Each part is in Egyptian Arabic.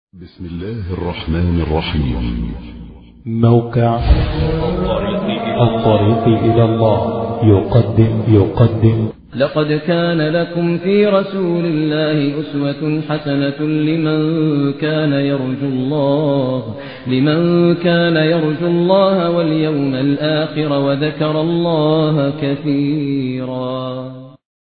بسم الله الرحمن الرحيم موقع الطريق إلى الله يقدم يقدم لقد كان لكم في رسول الله أسوة حسنة لمن كان يرجو الله لمن كان يرجو الله واليوم الآخر وذكر الله كثيرا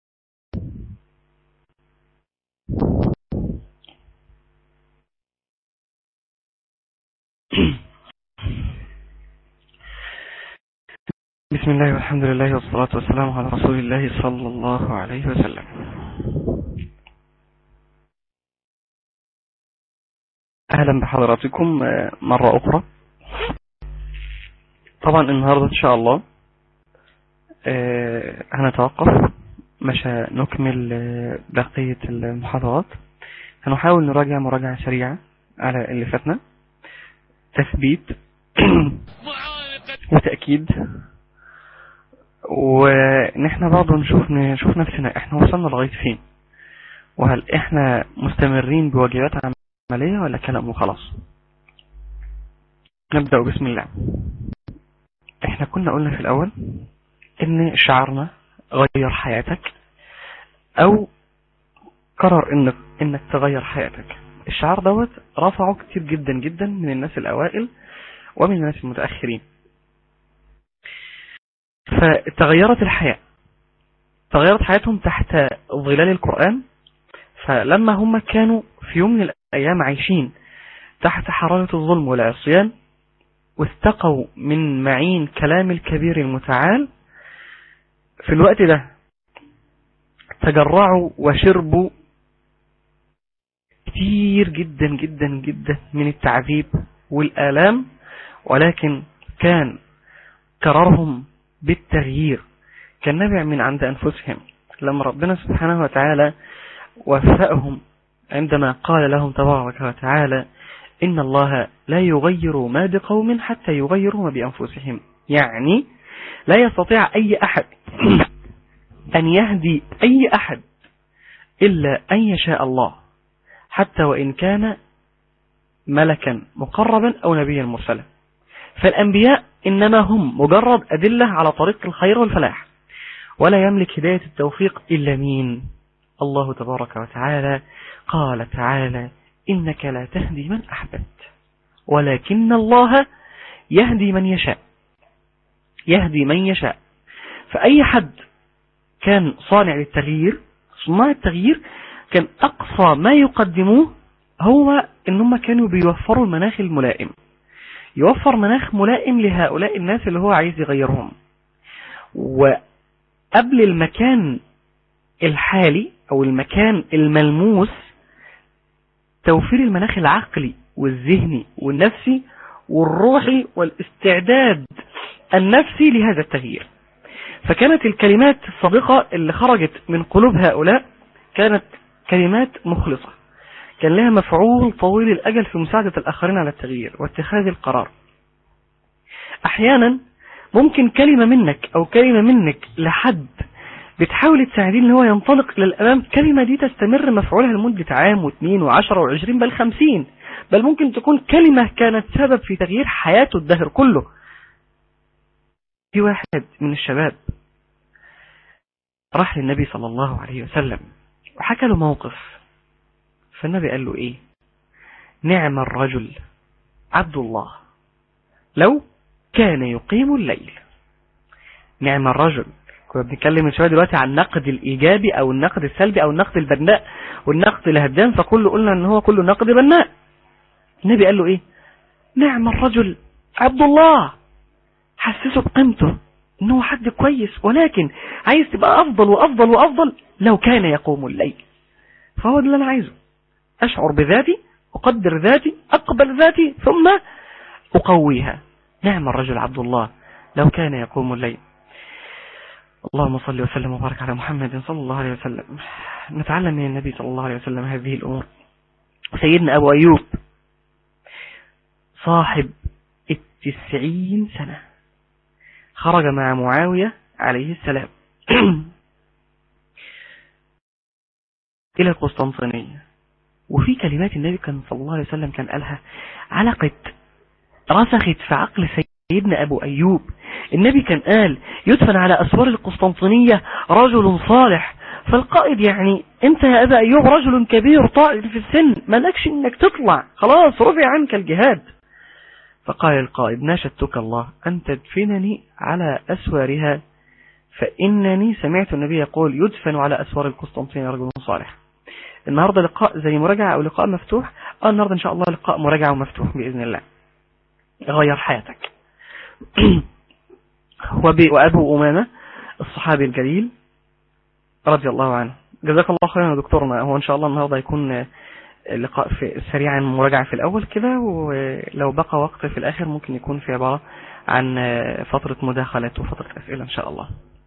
بسم الله والحمد لله والصلاة والسلام على رسول الله صلى الله عليه وسلم أهلا بحضراتكم مرة أخرى طبعا النهاردة إن شاء الله هنتوقف مش نكمل بقية المحاضرات هنحاول نراجع مراجعة سريعة على اللي فاتنا تثبيت وتأكيد وان احنا برضه نشوف نشوف نفسنا احنا وصلنا لغاية فين وهل احنا مستمرين بواجبات عملية ولا كلام وخلاص نبدأ بسم الله احنا كنا قلنا في الاول ان شعارنا غير حياتك او قرر انك انك تغير حياتك الشعار دوت رفعه كتير جدا جدا من الناس الاوائل ومن الناس المتأخرين فتغيرت الحياة تغيرت حياتهم تحت ظلال القرآن فلما هم كانوا في يوم من الأيام عايشين تحت حرارة الظلم والعصيان واستقوا من معين كلام الكبير المتعال في الوقت ده تجرعوا وشربوا كتير جدا جدا جدا من التعذيب والآلام ولكن كان قرارهم بالتغيير كان نابع من عند أنفسهم لما ربنا سبحانه وتعالى وفقهم عندما قال لهم تبارك وتعالى إن الله لا يغير ما بقوم حتى يغيروا ما بأنفسهم يعني لا يستطيع أي أحد أن يهدي أي أحد إلا أن يشاء الله حتى وإن كان ملكا مقربا أو نبيا مرسلا فالأنبياء إنما هم مجرد أدلة على طريق الخير والفلاح ولا يملك هداية التوفيق إلا مين الله تبارك وتعالى قال تعالى إنك لا تهدي من أحببت ولكن الله يهدي من يشاء يهدي من يشاء فأي حد كان صانع للتغيير صناع التغيير كان أقصى ما يقدموه هو إنهم كانوا بيوفروا المناخ الملائم يوفر مناخ ملائم لهؤلاء الناس اللي هو عايز يغيرهم وقبل المكان الحالي او المكان الملموس توفير المناخ العقلي والذهني والنفسي والروحي والاستعداد النفسي لهذا التغيير فكانت الكلمات الصادقة اللي خرجت من قلوب هؤلاء كانت كلمات مخلصة كان لها مفعول طويل الأجل في مساعدة الآخرين على التغيير واتخاذ القرار أحيانا ممكن كلمة منك أو كلمة منك لحد بتحاول تساعدين ان هو ينطلق للأمام كلمة دي تستمر مفعولها لمدة عام واثنين وعشرة وعشرين بل خمسين بل ممكن تكون كلمة كانت سبب في تغيير حياته الدهر كله في واحد من الشباب راح للنبي صلى الله عليه وسلم وحكى له موقف فالنبي قال له ايه نعم الرجل عبد الله لو كان يقيم الليل نعم الرجل كنا بنتكلم من شوية دلوقتي عن النقد الإيجابي أو النقد السلبي أو النقد البناء والنقد الهدام فكله قلنا أن هو كله نقد بناء النبي قال له إيه نعم الرجل عبد الله حسسه بقيمته أنه حد كويس ولكن عايز تبقى أفضل وأفضل وأفضل لو كان يقوم الليل فهو ده اللي أنا عايزه أشعر بذاتي أقدر ذاتي أقبل ذاتي ثم أقويها نعم الرجل عبد الله لو كان يقوم الليل اللهم صل وسلم وبارك على محمد صلى الله عليه وسلم نتعلم من النبي صلى الله عليه وسلم هذه الأمور سيدنا أبو أيوب صاحب التسعين سنة خرج مع معاوية عليه السلام إلى القسطنطينية وفي كلمات النبي كان صلى الله عليه وسلم كان قالها علقت رسخت في عقل سيدنا أبو أيوب النبي كان قال يدفن على أسوار القسطنطينية رجل صالح فالقائد يعني انت يا أبا أيوب رجل كبير طائل في السن مالكش انك تطلع خلاص رفع عنك الجهاد فقال القائد ناشدتك الله أن تدفنني على أسوارها فإنني سمعت النبي يقول يدفن على أسوار القسطنطينية رجل صالح النهاردة لقاء زي مراجعة أو لقاء مفتوح اه النهاردة إن شاء الله لقاء مراجعة ومفتوح بإذن الله غير حياتك وأبو أمامة الصحابي الجليل رضي الله عنه جزاك الله خيرا يا دكتورنا هو إن شاء الله النهاردة يكون لقاء في سريعا مراجعة في الأول كده ولو بقى وقت في الآخر ممكن يكون في عبارة عن فترة مداخلات وفترة أسئلة إن شاء الله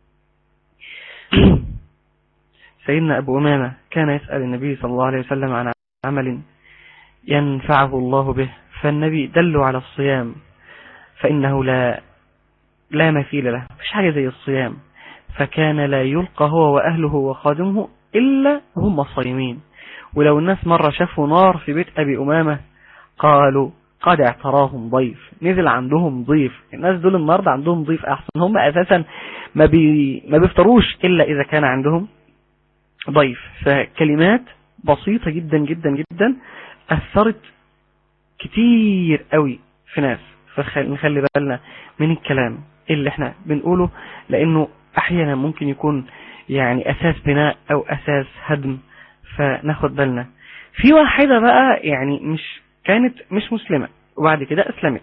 سيدنا أبو أمامة كان يسأل النبي صلى الله عليه وسلم عن عمل ينفعه الله به فالنبي دلوا على الصيام فإنه لا لا مثيل له مش حاجة زي الصيام فكان لا يلقى هو وأهله وخادمه إلا هم صايمين ولو الناس مرة شافوا نار في بيت أبي أمامة قالوا قد اعتراهم ضيف نزل عندهم ضيف الناس دول النهاردة عندهم ضيف أحسن هم أساسا ما, بي ما بيفطروش إلا إذا كان عندهم ضيف فكلمات بسيطة جدا جدا جدا أثرت كتير قوي في ناس فنخلي بالنا من الكلام اللي احنا بنقوله لأنه أحيانا ممكن يكون يعني أساس بناء أو أساس هدم فناخد بالنا في واحدة بقى يعني مش كانت مش مسلمة وبعد كده أسلمت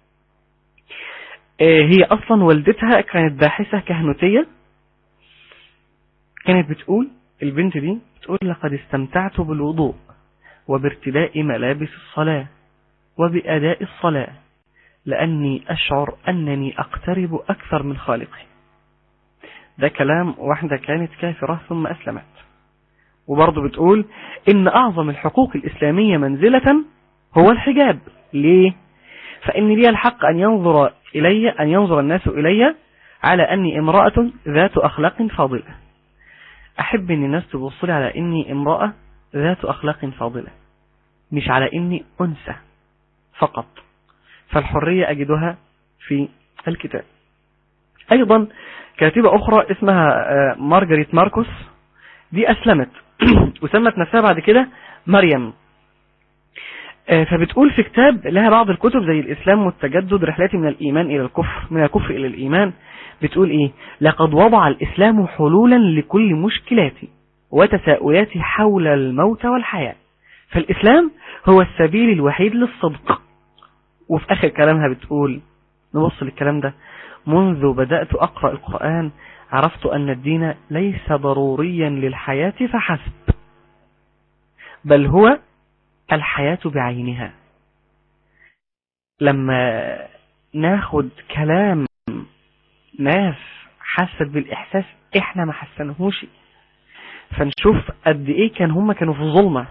هي أصلا والدتها كانت باحثة كهنوتية كانت بتقول البنت دي بتقول لقد استمتعت بالوضوء وبارتداء ملابس الصلاة وبأداء الصلاة لأني أشعر أنني أقترب أكثر من خالقي ده كلام واحدة كانت كافرة ثم أسلمت وبرضه بتقول إن أعظم الحقوق الإسلامية منزلة هو الحجاب ليه؟ فإن لي الحق أن ينظر إلي أن ينظر الناس إلي على أني امرأة ذات أخلاق فاضلة أحب أن الناس تبص لي على أني امرأة ذات أخلاق فاضلة مش على أني أنثى فقط فالحرية أجدها في الكتاب أيضا كاتبة أخرى اسمها مارجريت ماركوس دي أسلمت وسمت نفسها بعد كده مريم فبتقول في كتاب لها بعض الكتب زي الإسلام والتجدد رحلتي من الإيمان إلى الكفر من الكفر إلى الإيمان بتقول إيه لقد وضع الإسلام حلولا لكل مشكلاتي وتساؤلاتي حول الموت والحياة فالإسلام هو السبيل الوحيد للصدق وفي آخر كلامها بتقول نبص للكلام ده منذ بدأت أقرأ القرآن عرفت أن الدين ليس ضروريا للحياة فحسب بل هو الحياة بعينها لما ناخد كلام ناس حست بالإحساس إحنا ما حسنهوش فنشوف قد إيه كان هم كانوا في ظلمة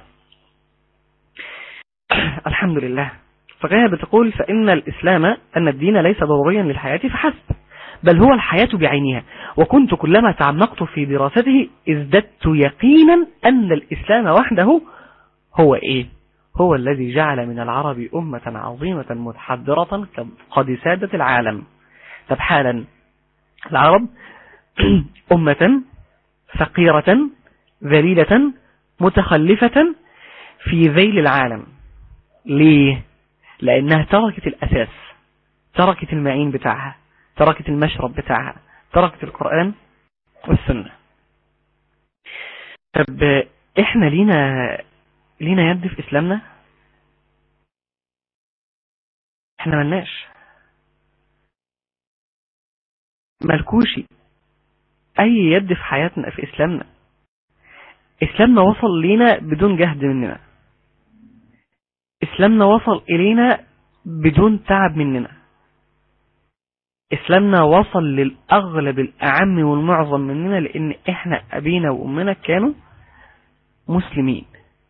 الحمد لله فكانت بتقول فإن الإسلام أن الدين ليس ضروريا للحياة فحسب بل هو الحياة بعينها وكنت كلما تعمقت في دراسته ازددت يقينا أن الإسلام وحده هو إيه هو الذي جعل من العرب أمة عظيمة متحضرة قد سادت العالم طب حالا العرب أمة فقيرة ذليلة متخلفة في ذيل العالم ليه لأنها تركت الأساس تركت المعين بتاعها تركت المشرب بتاعها تركت القرآن والسنة طب احنا لينا لينا يد في اسلامنا احنا ملناش ملكوشي اي يد في حياتنا في اسلامنا اسلامنا وصل لينا بدون جهد مننا اسلامنا وصل الينا بدون تعب مننا اسلامنا وصل للاغلب الاعم والمعظم مننا لان احنا ابينا وامنا كانوا مسلمين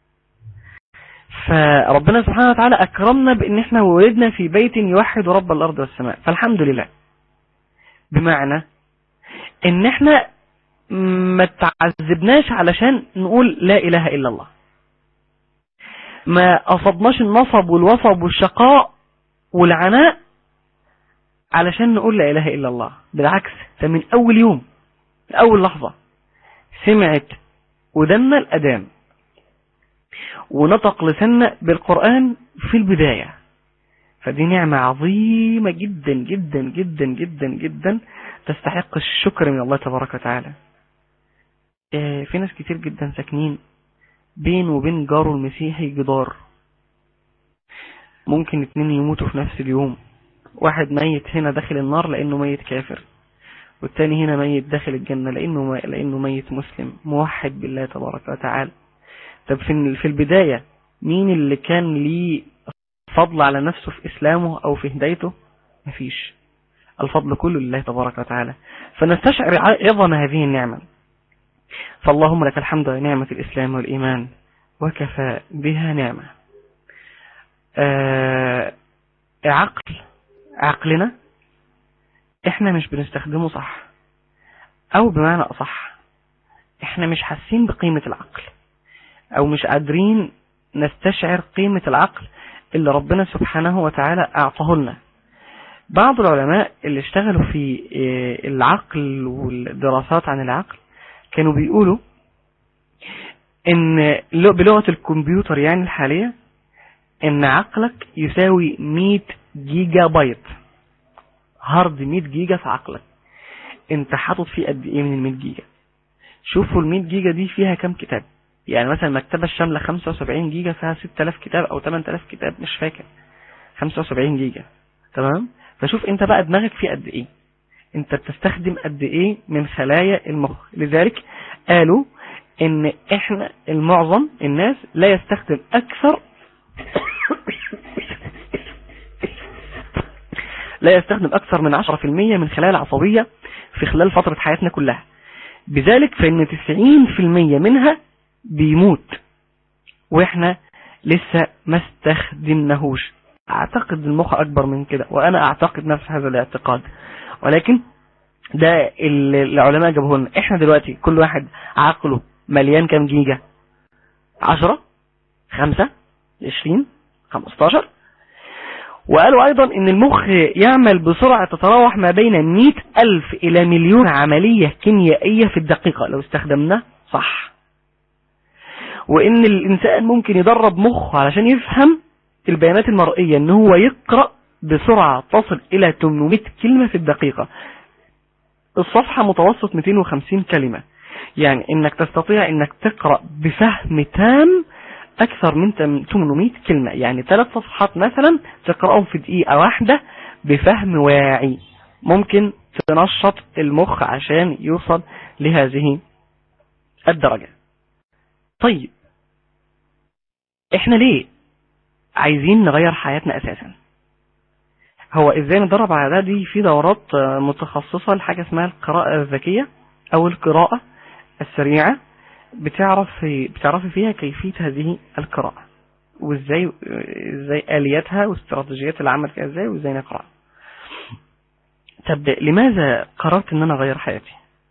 فربنا سبحانه وتعالى أكرمنا بأن احنا ولدنا في بيت يوحد رب الأرض والسماء فالحمد لله بمعنى ان احنا ما تعذبناش علشان نقول لا إله إلا الله ما أصبناش النصب والوصب والشقاء والعناء علشان نقول لا إله إلا الله بالعكس ده من أول يوم من أول لحظة سمعت ودنا الأذان ونطق لسنا بالقرآن في البداية فدي نعمة عظيمة جدا جدا جدا جدا جدا تستحق الشكر من الله تبارك وتعالى آه، في ناس كتير جدا ساكنين بين وبين جاره المسيحي جدار ممكن اتنين يموتوا في نفس اليوم واحد ميت هنا داخل النار لانه ميت كافر والتاني هنا ميت داخل الجنة لانه لانه ميت مسلم موحد بالله تبارك وتعالى طب في في البداية مين اللي كان ليه فضل على نفسه في اسلامه او في هدايته مفيش الفضل كله لله تبارك وتعالى فنستشعر عظم هذه النعمة فاللهم لك الحمد نعمة الإسلام والإيمان وكفى بها نعمة آه عقل عقلنا احنا مش بنستخدمه صح او بمعنى اصح احنا مش حاسين بقيمة العقل او مش قادرين نستشعر قيمة العقل اللي ربنا سبحانه وتعالى اعطاه لنا بعض العلماء اللي اشتغلوا في العقل والدراسات عن العقل كانوا بيقولوا ان بلغة الكمبيوتر يعني الحالية ان عقلك يساوي 100 جيجا بايت هارد 100 جيجا في عقلك انت حاطط فيه قد ايه من ال 100 جيجا شوفوا ال 100 جيجا دي فيها كام كتاب يعني مثلا المكتبة الشاملة 75 جيجا فيها 6000 كتاب او 8000 كتاب مش فاكر 75 جيجا تمام فشوف انت بقى دماغك فيه قد ايه انت بتستخدم قد ايه من خلايا المخ لذلك قالوا ان احنا المعظم الناس لا يستخدم اكثر لا يستخدم اكثر من 10% من خلايا العصبية في خلال فترة حياتنا كلها بذلك فان 90% منها بيموت واحنا لسه ما استخدمناهوش اعتقد المخ اكبر من كده وانا اعتقد نفس هذا الاعتقاد ولكن ده اللي العلماء جابوه لنا احنا دلوقتي كل واحد عقله مليان كام جيجا عشرة خمسة عشرين خمستاشر وقالوا ايضا ان المخ يعمل بسرعة تتراوح ما بين مئة الف الى مليون عملية كيميائية في الدقيقة لو استخدمناه صح وان الانسان ممكن يدرب مخه علشان يفهم البيانات المرئية ان هو يقرأ بسرعة تصل الى 800 كلمة في الدقيقة الصفحة متوسط 250 كلمة يعني انك تستطيع انك تقرأ بفهم تام اكثر من 800 كلمة يعني ثلاث صفحات مثلا تقرأهم في دقيقة واحدة بفهم واعي ممكن تنشط المخ عشان يوصل لهذه الدرجة طيب احنا ليه عايزين نغير حياتنا اساسا هو ازاي ندرب على ده دي في دورات متخصصة لحاجة اسمها القراءة الذكية او القراءة السريعة بتعرف بتعرفي فيها كيفية هذه القراءة وازاي ازاي الياتها واستراتيجيات العمل فيها ازاي وازاي نقرأ طب لماذا قررت ان انا اغير حياتي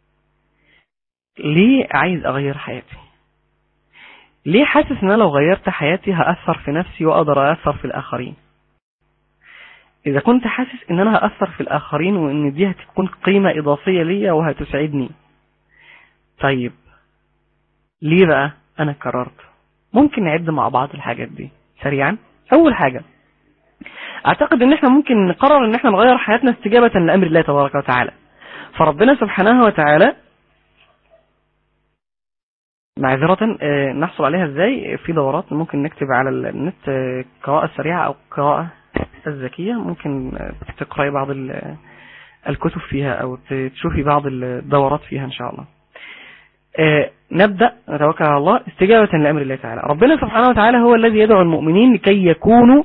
ليه عايز اغير حياتي ليه حاسس ان انا لو غيرت حياتي هأثر في نفسي واقدر أأثر في الاخرين اذا كنت حاسس ان انا هأثر في الاخرين وان دي هتكون قيمة اضافية ليا وهتسعدني طيب ليه بقى انا قررت ممكن نعد مع بعض الحاجات دي سريعا اول حاجة اعتقد ان احنا ممكن نقرر ان احنا نغير حياتنا استجابة لامر الله تبارك وتعالى فربنا سبحانه وتعالى معذرة نحصل عليها ازاي في دورات ممكن نكتب على النت قراءة سريعة او قراءة الذكية ممكن تقرأي بعض الكتب فيها او تشوفي بعض الدورات فيها ان شاء الله نبدأ نتوكل على الله استجابة لأمر الله تعالى ربنا سبحانه وتعالى هو الذي يدعو المؤمنين لكي يكونوا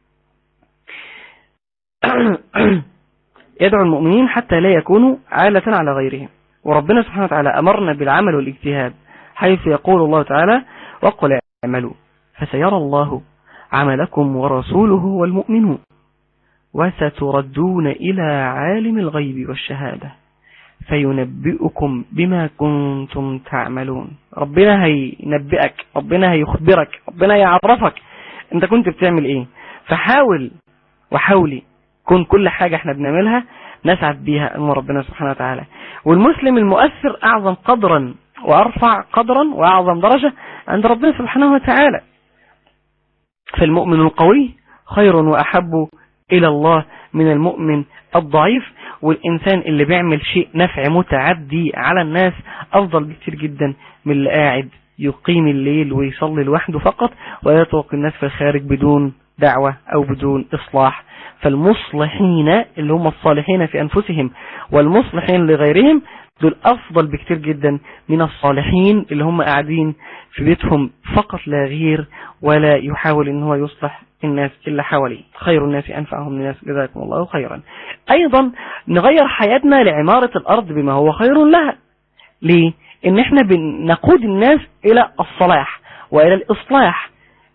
يدعو المؤمنين حتى لا يكونوا عالة على غيرهم وربنا سبحانه وتعالى أمرنا بالعمل والاجتهاد حيث يقول الله تعالى وقل اعملوا فسيرى الله عملكم ورسوله والمؤمنون وستردون إلى عالم الغيب والشهادة فينبئكم بما كنتم تعملون ربنا هينبئك ربنا هيخبرك ربنا يعرفك انت كنت بتعمل ايه فحاول وحاولي كون كل حاجة احنا بنعملها نسعد بيها أمام ربنا سبحانه وتعالى والمسلم المؤثر أعظم قدرا وأرفع قدرا وأعظم درجة عند ربنا سبحانه وتعالى فالمؤمن القوي خير وأحب إلى الله من المؤمن الضعيف والإنسان اللي بيعمل شيء نفع متعدي على الناس أفضل بكتير جدا من اللي قاعد يقيم الليل ويصلي لوحده فقط ويترك الناس في الخارج بدون دعوة أو بدون إصلاح فالمصلحين اللي هم الصالحين في أنفسهم والمصلحين لغيرهم دول أفضل بكتير جدا من الصالحين اللي هم قاعدين في بيتهم فقط لا غير ولا يحاول ان هو يصلح الناس اللي حواليه خير الناس أنفعهم للناس جزاكم الله خيرا أيضا نغير حياتنا لعمارة الأرض بما هو خير لها ليه؟ إن إحنا بنقود الناس إلى الصلاح وإلى الإصلاح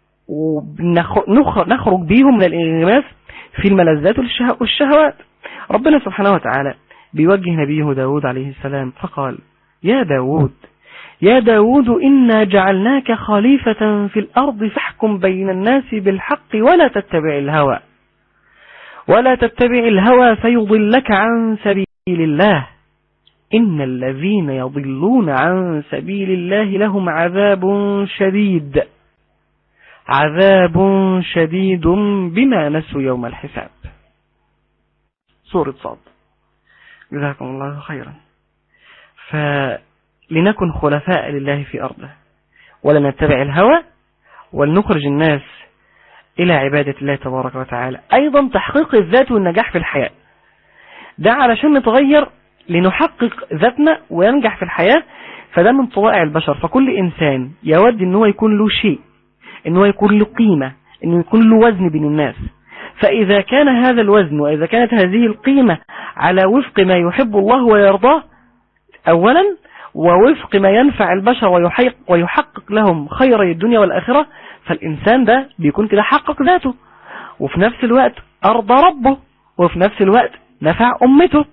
ونخرج بيهم من الانغماس في الملذات والشهوات ربنا سبحانه وتعالى بيوجه نبيه داود عليه السلام فقال يا داود يا داود إنا جعلناك خليفة في الأرض فاحكم بين الناس بالحق ولا تتبع الهوى ولا تتبع الهوى فيضلك عن سبيل الله إن الذين يضلون عن سبيل الله لهم عذاب شديد عذاب شديد بما نسوا يوم الحساب سورة صاد جزاكم الله خيرا فلنكن خلفاء لله في أرضه ولا نتبع الهوى ولنخرج الناس إلى عبادة الله تبارك وتعالى أيضا تحقيق الذات والنجاح في الحياة ده علشان نتغير لنحقق ذاتنا وينجح في الحياة فده من طبائع البشر فكل إنسان يود أنه يكون له شيء أنه يكون له قيمة أنه يكون له وزن بين الناس فإذا كان هذا الوزن وإذا كانت هذه القيمة على وفق ما يحب الله ويرضاه أولا ووفق ما ينفع البشر ويحقق لهم خير الدنيا والآخرة فالإنسان ده بيكون كده حقق ذاته وفي نفس الوقت أرضى ربه وفي نفس الوقت نفع أمته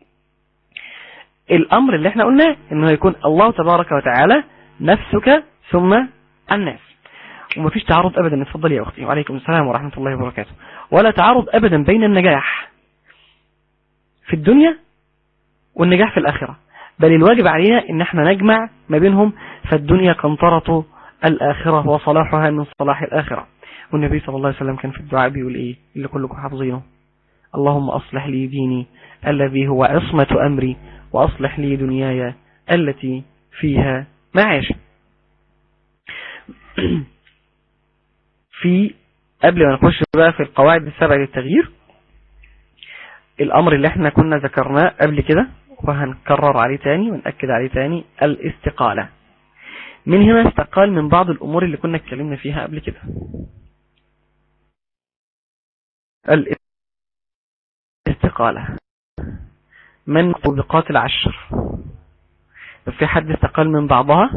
الأمر اللي احنا قلناه انه يكون الله تبارك وتعالى نفسك ثم الناس ومفيش تعارض أبدا اتفضل يا أختي وعليكم السلام ورحمة الله وبركاته ولا تعارض أبدا بين النجاح في الدنيا والنجاح في الآخرة بل الواجب علينا ان احنا نجمع ما بينهم فالدنيا قنطرة الآخرة وصلاحها من صلاح الآخرة والنبي صلى الله عليه وسلم كان في الدعاء بيقول ايه اللي كلكم حافظينه اللهم أصلح لي ديني الذي هو عصمة أمري وأصلح لي دنياي التي فيها معاش في قبل ما نخش بقى في القواعد السبع للتغيير الأمر اللي احنا كنا ذكرناه قبل كده وهنكرر عليه تاني ونأكد عليه تاني الاستقالة من هنا استقال من بعض الأمور اللي كنا اتكلمنا فيها قبل كده الاستقالة من طبقات العشر طب في حد استقال من بعضها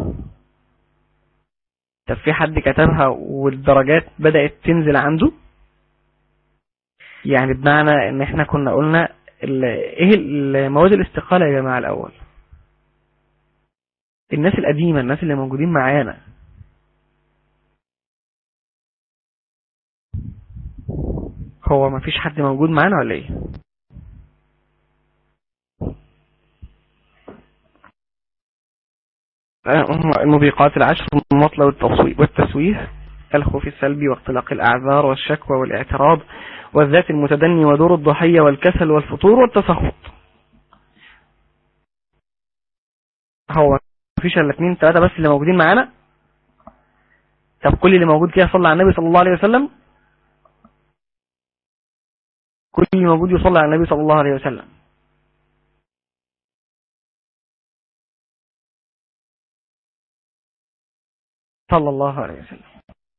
طب في حد كتبها والدرجات بدأت تنزل عنده يعني بمعنى ان احنا كنا قلنا ايه مواد الاستقالة يا جماعة الاول الناس القديمة الناس اللي موجودين معانا هو ما فيش حد موجود معانا ولا ايه المبيقات العشر المطلة والتسويف الخوف السلبي واختلاق الأعذار والشكوى والاعتراض والذات المتدني ودور الضحية والكسل والفطور والتسخط هو مفيش الا اثنين ثلاثة بس اللي موجودين معانا طب كل اللي موجود كده صلى على النبي صلى الله عليه وسلم كل اللي موجود يصلي على النبي صلى الله عليه وسلم صلى الله عليه وسلم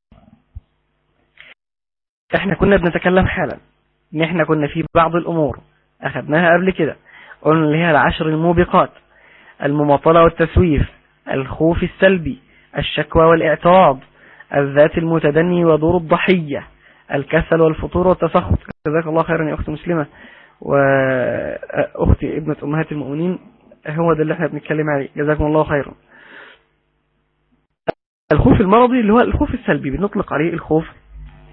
احنا كنا بنتكلم حالا ان احنا كنا في بعض الامور اخذناها قبل كده قلنا اللي هي العشر الموبقات المماطلة والتسويف الخوف السلبي الشكوى والاعتراض الذات المتدني ودور الضحية الكسل والفطور والتسخط جزاك الله خيرا يا أخت مسلمة وأختي ابنة أمهات المؤمنين هو ده اللي احنا بنتكلم عليه جزاكم الله خيرا الخوف المرضي اللي هو الخوف السلبي بنطلق عليه الخوف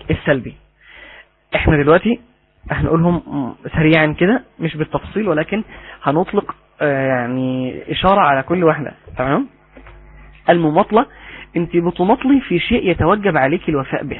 السلبي احنا دلوقتي هنقولهم سريعا كده مش بالتفصيل ولكن هنطلق آه، يعني اشارة على كل واحدة تمام المماطلة انت بتماطلي في شيء يتوجب عليك الوفاء به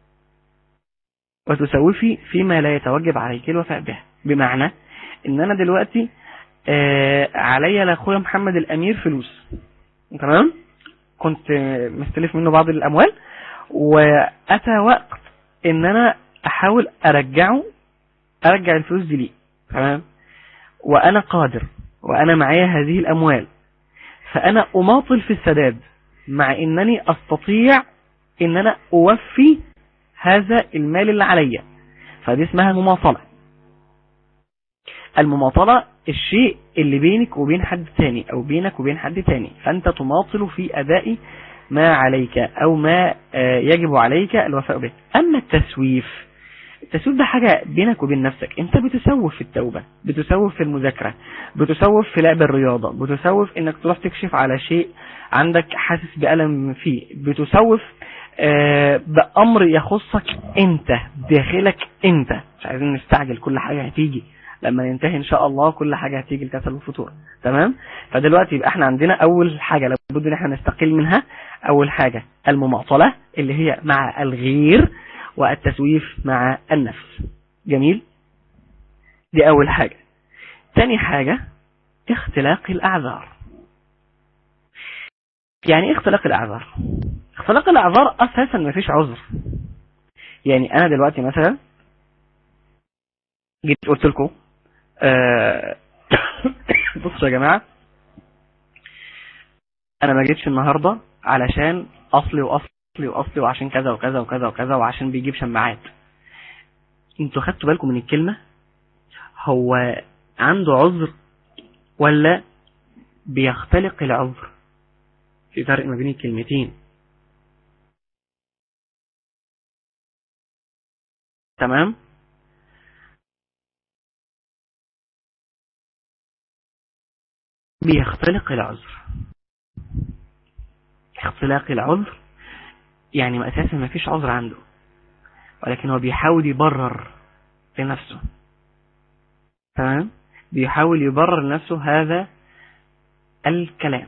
وتسوفي فيما لا يتوجب عليك الوفاء به بمعنى ان انا دلوقتي آه عليا لاخويا محمد الامير فلوس تمام كنت مستلف منه بعض الاموال واتى وقت ان انا احاول ارجعه ارجع الفلوس دي ليه تمام وانا قادر وانا معايا هذه الاموال فانا اماطل في السداد مع انني استطيع ان انا اوفي هذا المال اللي عليا فدي اسمها مماطلة المماطلة الشيء اللي بينك وبين حد تاني او بينك وبين حد تاني فانت تماطل في اداء ما عليك او ما يجب عليك الوفاء به اما التسويف التسويف ده حاجة بينك وبين نفسك انت بتسوف في التوبة بتسوف في المذاكرة بتسوف في لعب الرياضة بتسوف انك تروح تكشف على شيء عندك حاسس بألم فيه بتسوف بأمر يخصك انت داخلك انت مش عايزين نستعجل كل حاجة هتيجي لما ننتهي ان شاء الله كل حاجة هتيجي الكسل والفتور تمام فدلوقتي يبقى احنا عندنا اول حاجة لابد ان احنا نستقل منها اول حاجة المماطلة اللي هي مع الغير والتسويف مع النفس جميل دي اول حاجة تاني حاجة اختلاق الاعذار يعني ايه اختلاق الاعذار اختلاق الاعذار اساسا ما فيش عذر يعني انا دلوقتي مثلا جيت قلت لكم آه بصوا يا جماعة انا ما جيتش النهاردة علشان اصلي واصلي واصلي وعشان كذا وكذا وكذا وكذا وعشان بيجيب شماعات انتوا خدتوا بالكم من الكلمة هو عنده عذر ولا بيختلق العذر في فرق ما بين الكلمتين تمام بيختلق العذر اختلاق العذر يعني اساسا ما فيش عذر عنده ولكن هو بيحاول يبرر لنفسه تمام بيحاول يبرر لنفسه هذا الكلام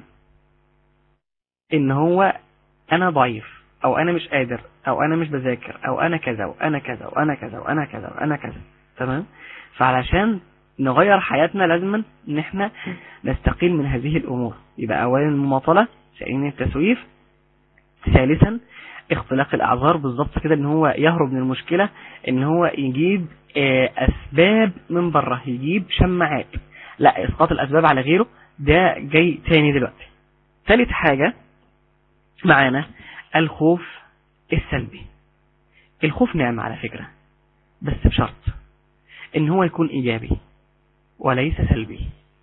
ان هو انا ضعيف او انا مش قادر او انا مش بذاكر او انا كذا وانا كذا وانا كذا وانا كذا وانا كذا تمام فعلشان نغير حياتنا لازم ان احنا نستقيل من هذه الامور يبقى اولا المماطلة ثانيا التسويف ثالثا اختلاق الاعذار بالظبط كده ان هو يهرب من المشكلة ان هو يجيب اسباب من بره يجيب شماعات لا اسقاط الاسباب على غيره ده جاي تاني دلوقتي ثالث حاجة معانا الخوف السلبي الخوف نعمة على فكرة بس بشرط ان هو يكون ايجابي وليس سلبي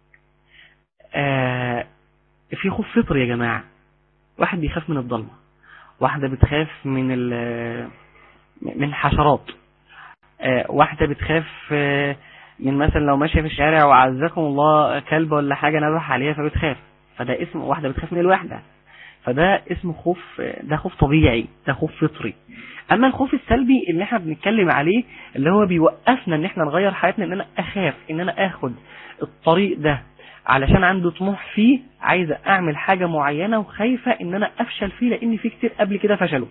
آه في خوف فطري يا جماعة واحد بيخاف من الضلمة واحدة بتخاف من من الحشرات آه واحدة بتخاف آه من مثلا لو ماشية في الشارع وعزكم الله كلب ولا حاجة نبح عليها فبتخاف فده اسم واحدة بتخاف من الوحدة فده اسمه خوف ده خوف طبيعي ده خوف فطري اما الخوف السلبي اللي احنا بنتكلم عليه اللي هو بيوقفنا ان احنا نغير حياتنا ان انا اخاف ان انا اخد الطريق ده علشان عنده طموح فيه عايزة اعمل حاجة معينة وخايفة ان انا افشل فيه لان في كتير قبل كده فشلوا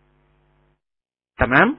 تمام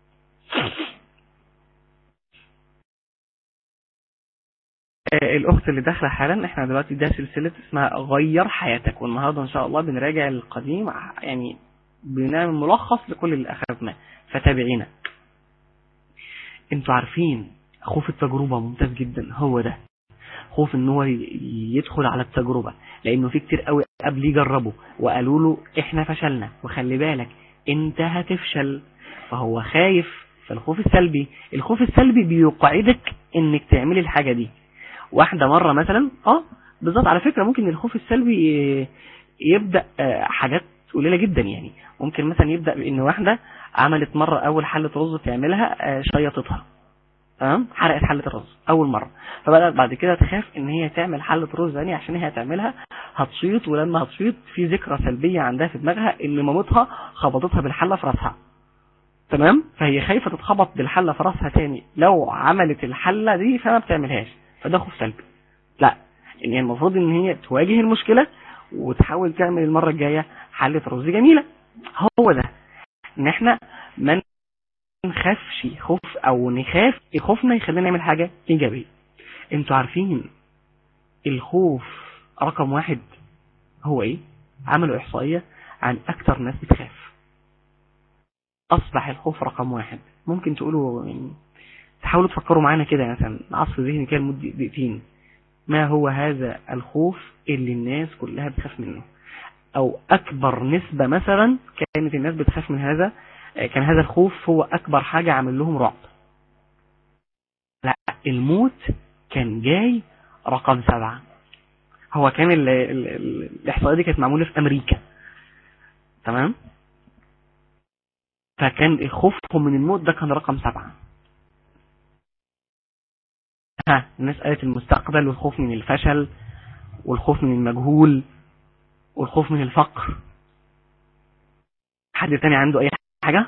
الاخت اللي داخله حالا احنا دلوقتي ده سلسله اسمها غير حياتك والنهارده ان شاء الله بنراجع القديم يعني بنعمل ملخص لكل اللي اخذناه فتابعينا انتوا عارفين خوف التجربه ممتاز جدا هو ده خوف ان هو يدخل على التجربه لانه في كتير قوي قبل يجربوا وقالوا له احنا فشلنا وخلي بالك انت هتفشل فهو خايف فالخوف السلبي الخوف السلبي بيقعدك انك تعملي الحاجه دي واحدة مرة مثلا اه بالظبط على فكرة ممكن الخوف السلبي يبدأ حاجات قليلة جدا يعني ممكن مثلا يبدأ بان واحدة عملت مرة اول حلة رز تعملها شيطتها تمام حرقت حلة الرز اول مرة فبدأت بعد كده تخاف ان هي تعمل حلة رز ثانيه عشان هي هتعملها هتشيط ولما هتشيط في ذكرى سلبية عندها في دماغها ان مامتها خبطتها بالحلة في راسها تمام فهي خايفة تتخبط بالحلة في راسها تاني لو عملت الحلة دي فما بتعملهاش فده خوف سلبي لا ان هي المفروض ان هي تواجه المشكلة وتحاول تعمل المرة الجاية حلة رز جميلة هو ده ان احنا ما نخافش خوف او نخاف خوفنا يخلينا نعمل حاجة ايجابية انتوا عارفين الخوف رقم واحد هو ايه عملوا احصائية عن اكتر ناس بتخاف اصبح الخوف رقم واحد ممكن تقولوا يعني تحاولوا تفكروا معانا كده مثلا عصف ذهني كده لمده دقيقتين ما هو هذا الخوف اللي الناس كلها بتخاف منه او اكبر نسبة مثلا كانت الناس بتخاف من هذا كان هذا الخوف هو اكبر حاجة عمل لهم رعب لا الموت كان جاي رقم سبعة هو كان ال ال ال الاحصائية دي كانت معمولة في امريكا تمام فكان خوفهم من الموت ده كان رقم سبعة ها الناس قالت المستقبل والخوف من الفشل والخوف من المجهول والخوف من الفقر حد تاني عنده اي حاجة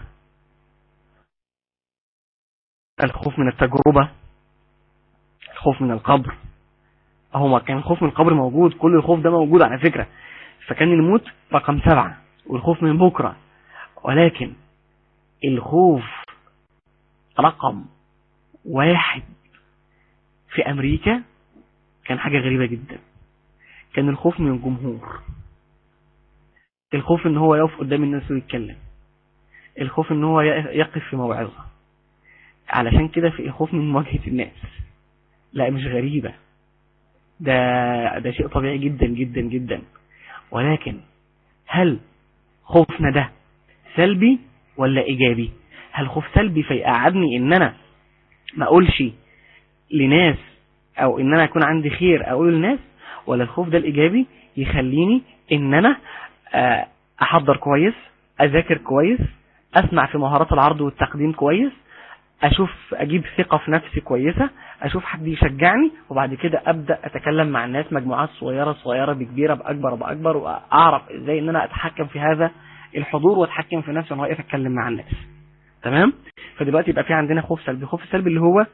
الخوف من التجربة الخوف من القبر اهو ما كان الخوف من القبر موجود كل الخوف ده موجود على فكرة فكان الموت رقم سبعة والخوف من بكرة ولكن الخوف رقم واحد في امريكا كان حاجة غريبة جدا كان الخوف من الجمهور الخوف ان هو يقف قدام الناس ويتكلم الخوف ان هو يقف في موعظة علشان كده في الخوف من مواجهة الناس لا مش غريبة ده ده شيء طبيعي جدا جدا جدا ولكن هل خوفنا ده سلبي ولا ايجابي هل خوف سلبي فيقعدني ان انا ما اقولش لناس او ان انا يكون عندي خير اقول للناس ولا الخوف ده الايجابي يخليني ان انا احضر كويس اذاكر كويس اسمع في مهارات العرض والتقديم كويس اشوف اجيب ثقة في نفسي كويسة اشوف حد يشجعني وبعد كده ابدأ اتكلم مع الناس مجموعات صغيرة صغيرة بكبيرة باكبر باكبر واعرف ازاي ان انا اتحكم في هذا الحضور واتحكم في نفسي وانا واقف اتكلم مع الناس تمام فدلوقتي يبقى في عندنا خوف سلبي خوف سلبي اللي هو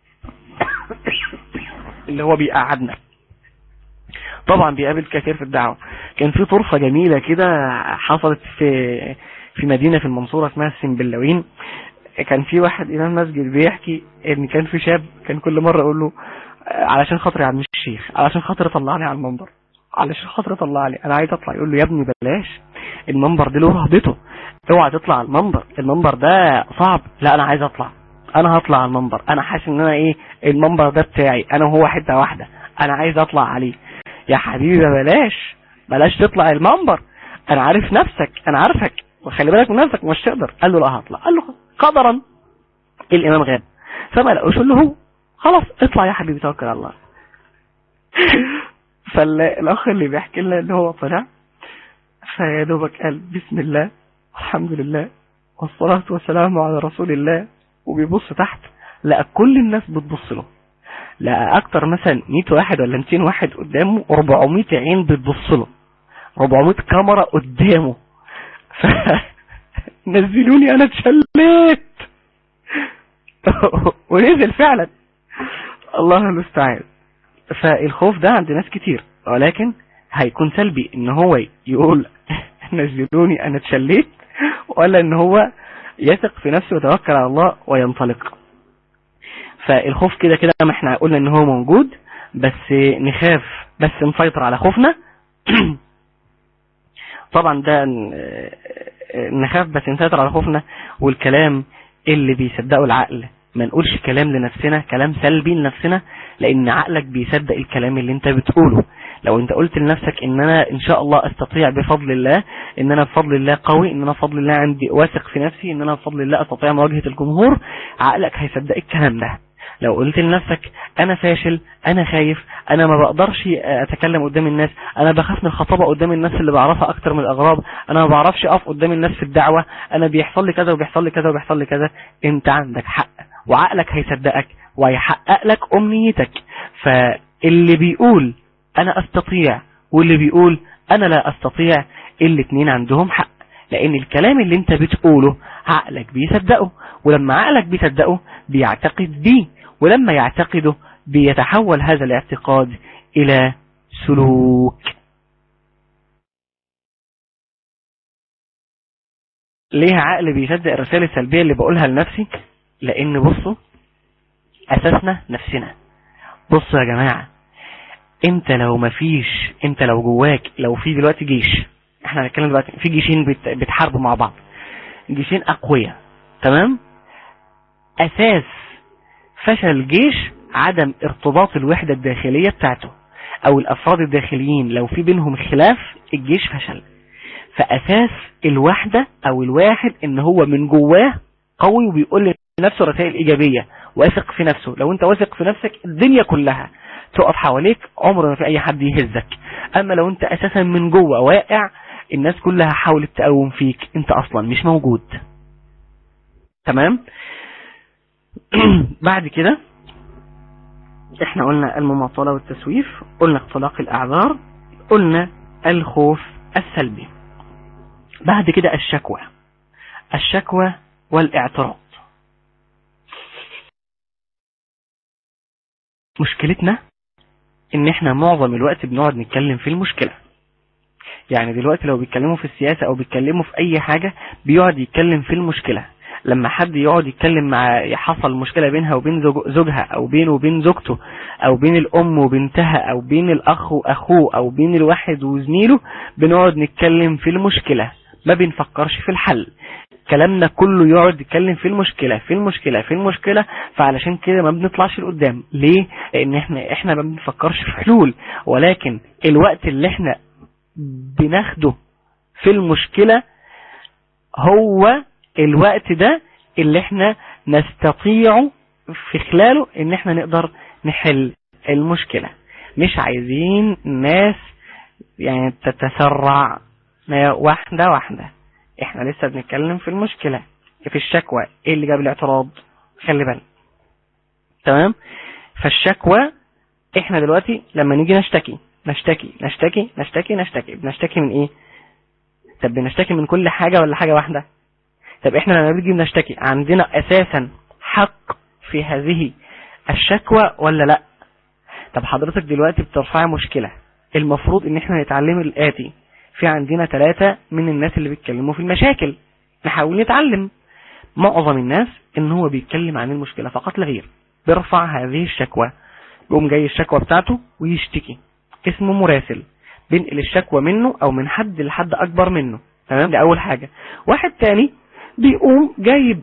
اللي هو بيقعدنا طبعا بيقابل كثير في الدعوة كان في طرفة جميلة كده حصلت في في مدينة في المنصورة اسمها السنبلاوين كان في واحد امام مسجد بيحكي ان كان في شاب كان كل مرة اقول له علشان خاطر يا عم الشيخ علشان خاطر طلعني على المنبر علشان خاطر طلعني انا عايز اطلع يقول له يا ابني بلاش المنبر ده له رهبته اوعى تطلع على المنبر المنبر ده صعب لا انا عايز اطلع انا هطلع على المنبر انا حاسس ان انا ايه المنبر ده بتاعي انا وهو حته واحده انا عايز اطلع عليه يا حبيبي بلاش بلاش تطلع المنبر انا عارف نفسك انا عارفك وخلي بالك من نفسك مش تقدر قال له لا هطلع قال له قدرا الامام غاب فما لقوش له هو خلاص اطلع يا حبيبي توكل على الله فالاخ اللي بيحكي لنا ان هو طلع فيا دوبك قال بسم الله الحمد لله والصلاة والسلام على رسول الله وبيبص تحت لقى كل الناس بتبص له لقى اكتر مثلا 100 واحد ولا 200 واحد قدامه 400 عين بتبص له 400 كاميرا قدامه ف نزلوني انا اتشليت ونزل فعلا الله المستعان فالخوف ده عند ناس كتير ولكن هيكون سلبي ان هو يقول نزلوني انا اتشليت ولا ان هو يثق في نفسه ويتوكل على الله وينطلق فالخوف كده كده ما احنا قلنا ان هو موجود بس نخاف بس نسيطر على خوفنا طبعا ده نخاف بس نسيطر على خوفنا والكلام اللي بيصدقه العقل ما نقولش كلام لنفسنا كلام سلبي لنفسنا لان عقلك بيصدق الكلام اللي انت بتقوله لو انت قلت لنفسك ان انا ان شاء الله استطيع بفضل الله ان انا بفضل الله قوي ان انا بفضل الله عندي واثق في نفسي ان انا بفضل الله استطيع مواجهة الجمهور عقلك هيصدق الكلام ده لو قلت لنفسك انا فاشل انا خايف انا ما بقدرش اتكلم قدام الناس انا بخاف من الخطابة قدام الناس اللي بعرفها اكتر من الاغراب انا ما بعرفش اقف قدام الناس في الدعوة انا بيحصل لي كذا وبيحصل لي كذا وبيحصل لي كذا انت عندك حق وعقلك هيصدقك ويحقق لك امنيتك فاللي بيقول انا استطيع واللي بيقول انا لا استطيع الاتنين عندهم حق لان الكلام اللي انت بتقوله عقلك بيصدقه ولما عقلك بيصدقه بيعتقد بيه ولما يعتقده بيتحول هذا الاعتقاد الى سلوك ليه عقل بيصدق الرسائل السلبية اللي بقولها لنفسي لان بصوا اساسنا نفسنا بصوا يا جماعة انت لو مفيش انت لو جواك لو في دلوقتي جيش احنا هنتكلم دلوقتي في جيشين بت- بيتحاربوا مع بعض جيشين اقوياء تمام اساس فشل الجيش عدم ارتباط الوحدة الداخلية بتاعته او الافراد الداخليين لو في بينهم خلاف الجيش فشل فاساس الوحدة او الواحد ان هو من جواه قوي وبيقول لنفسه رسائل ايجابية واثق في نفسه لو انت واثق في نفسك الدنيا كلها تقف حواليك عمر ما في اي حد يهزك اما لو انت اساسا من جوه واقع الناس كلها حاولت تقوم فيك انت اصلا مش موجود تمام بعد كده احنا قلنا المماطلة والتسويف قلنا اختلاق الاعذار قلنا الخوف السلبي بعد كده الشكوى الشكوى والاعتراض مشكلتنا ان احنا معظم الوقت بنقعد نتكلم في المشكلة يعني دلوقتي لو بيتكلموا في السياسة او بيتكلموا في اي حاجة بيقعد يتكلم في المشكلة لما حد يقعد يتكلم مع حصل مشكلة بينها وبين زوج- زوجها او بينه وبين زوجته او بين الام وبنتها او بين الاخ واخوه او بين الواحد وزميله بنقعد نتكلم في المشكلة ما بنفكرش في الحل كلامنا كله يقعد يتكلم في المشكلة في المشكلة في المشكلة فعلشان كده ما بنطلعش لقدام ليه لان احنا احنا ما بنفكرش في حلول ولكن الوقت اللي احنا بناخده في المشكلة هو الوقت ده اللي احنا نستطيع في خلاله ان احنا نقدر نحل المشكلة مش عايزين ناس يعني تتسرع واحدة واحدة احنا لسه بنتكلم في المشكلة في الشكوى ايه اللي جاب الاعتراض خلي بالك تمام فالشكوى احنا دلوقتي لما نيجي نشتكي نشتكي نشتكي نشتكي نشتكي بنشتكي من ايه طب بنشتكي من كل حاجة ولا حاجة واحدة طب احنا لما بنيجي بنشتكي عندنا اساسا حق في هذه الشكوى ولا لا طب حضرتك دلوقتي بترفعي مشكلة المفروض ان احنا نتعلم الاتي في عندنا ثلاثة من الناس اللي بيتكلموا في المشاكل نحاول نتعلم معظم الناس ان هو بيتكلم عن المشكلة فقط لا غير بيرفع هذه الشكوى يقوم جاي الشكوى بتاعته ويشتكي اسمه مراسل بينقل الشكوى منه او من حد لحد اكبر منه تمام ده اول حاجة واحد تاني بيقوم جايب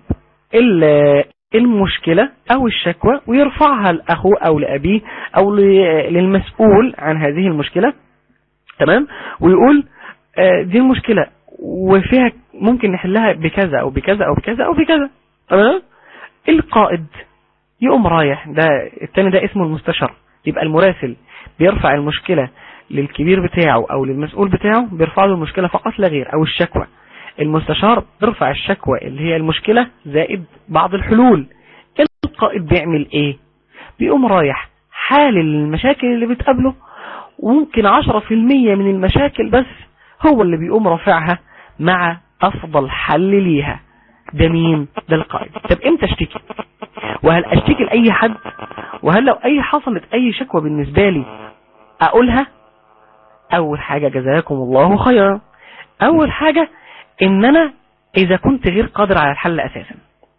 ال- المشكلة او الشكوى ويرفعها لاخوه او لابيه او ل- للمسؤول عن هذه المشكلة تمام ويقول آه، دي المشكلة وفيها ممكن نحلها بكذا او بكذا او بكذا او بكذا تمام القائد يقوم رايح ده التاني ده اسمه المستشار يبقى المراسل بيرفع المشكلة للكبير بتاعه او للمسؤول بتاعه بيرفع له المشكلة فقط لا غير او الشكوى المستشار بيرفع الشكوى اللي هي المشكلة زائد بعض الحلول القائد بيعمل ايه بيقوم رايح حالل المشاكل اللي بتقابله وممكن عشرة في المية من المشاكل بس هو اللي بيقوم رافعها مع افضل حل ليها ده مين ده القائد طب امتى اشتكي وهل اشتكي لاي حد وهل لو اي حصلت اي شكوى بالنسبة لي اقولها اول حاجة جزاكم الله خيرا اول حاجة ان انا اذا كنت غير قادر على الحل اساسا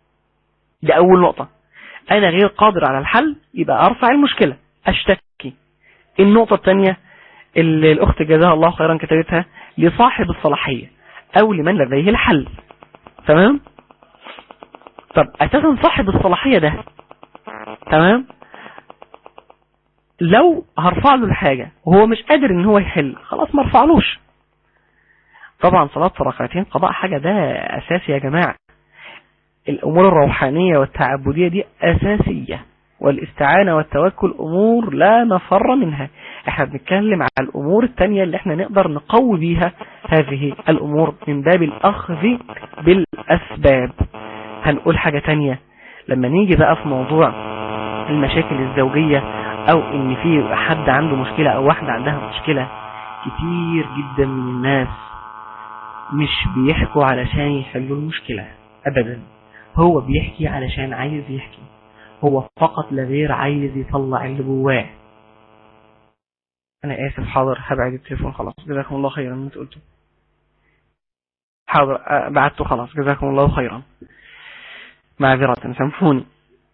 ده اول نقطة انا غير قادر على الحل يبقى ارفع المشكلة اشتكي النقطة الثانية اللي الاخت جزاها الله خيرا كتبتها لصاحب الصلاحية او لمن لديه الحل تمام طب اساسا صاحب الصلاحية ده تمام لو هرفع له الحاجة وهو مش قادر ان هو يحل خلاص ما ارفعلوش طبعا صلاة ركعتين قضاء حاجة ده اساسي يا جماعة الامور الروحانية والتعبدية دي اساسية والاستعانة والتوكل امور لا مفر منها احنا بنتكلم على الامور التانية اللي احنا نقدر نقوي بيها هذه الامور من باب الاخذ بالاسباب هنقول حاجة تانية لما نيجي بقى في موضوع المشاكل الزوجية او ان في حد عنده مشكلة او واحدة عندها مشكلة كتير جدا من الناس مش بيحكوا علشان يحلوا المشكلة ابدا هو بيحكي علشان عايز يحكي هو فقط لغير عايز يطلع اللي جواه انا اسف حاضر هبعد التليفون خلاص جزاكم الله خيرا انت قلته حاضر أه، بعدته خلاص جزاكم الله خيرا معذرة سامحوني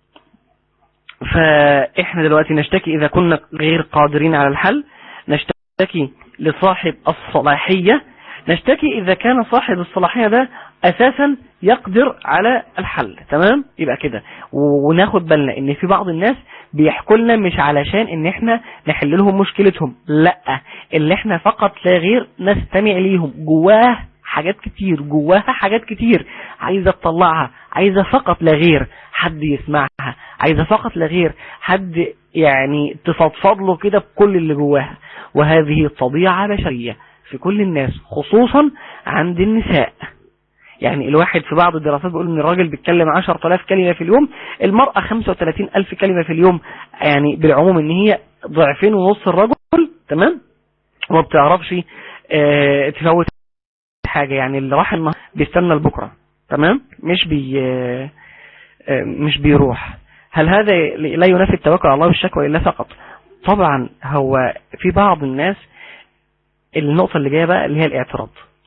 فاحنا دلوقتي نشتكي اذا كنا غير قادرين على الحل نشتكي لصاحب الصلاحية نشتكي اذا كان صاحب الصلاحية ده اساسا يقدر على الحل تمام يبقى كده وناخد بالنا ان في بعض الناس بيحكوا لنا مش علشان ان احنا نحل لهم مشكلتهم لا اللي احنا فقط لا غير نستمع ليهم جواه حاجات كتير جواها حاجات كتير عايزة تطلعها عايزة فقط لا غير حد يسمعها عايزة فقط لا غير حد يعني تفضفض له كده بكل اللي جواها وهذه طبيعة بشرية في كل الناس خصوصا عند النساء يعني الواحد في بعض الدراسات بيقول ان الراجل بيتكلم 10000 كلمة في اليوم المرأة 35000 كلمة في اليوم يعني بالعموم ان هي ضعفين ونص الرجل تمام وما بتعرفش اه تفوت حاجة يعني اللي راح النهار بيستنى لبكرة تمام مش بي اه مش بيروح هل هذا لا ينافي التوكل على الله بالشكوى إلا فقط طبعا هو في بعض الناس النقطة اللي جاية بقى اللي هي الاعتراض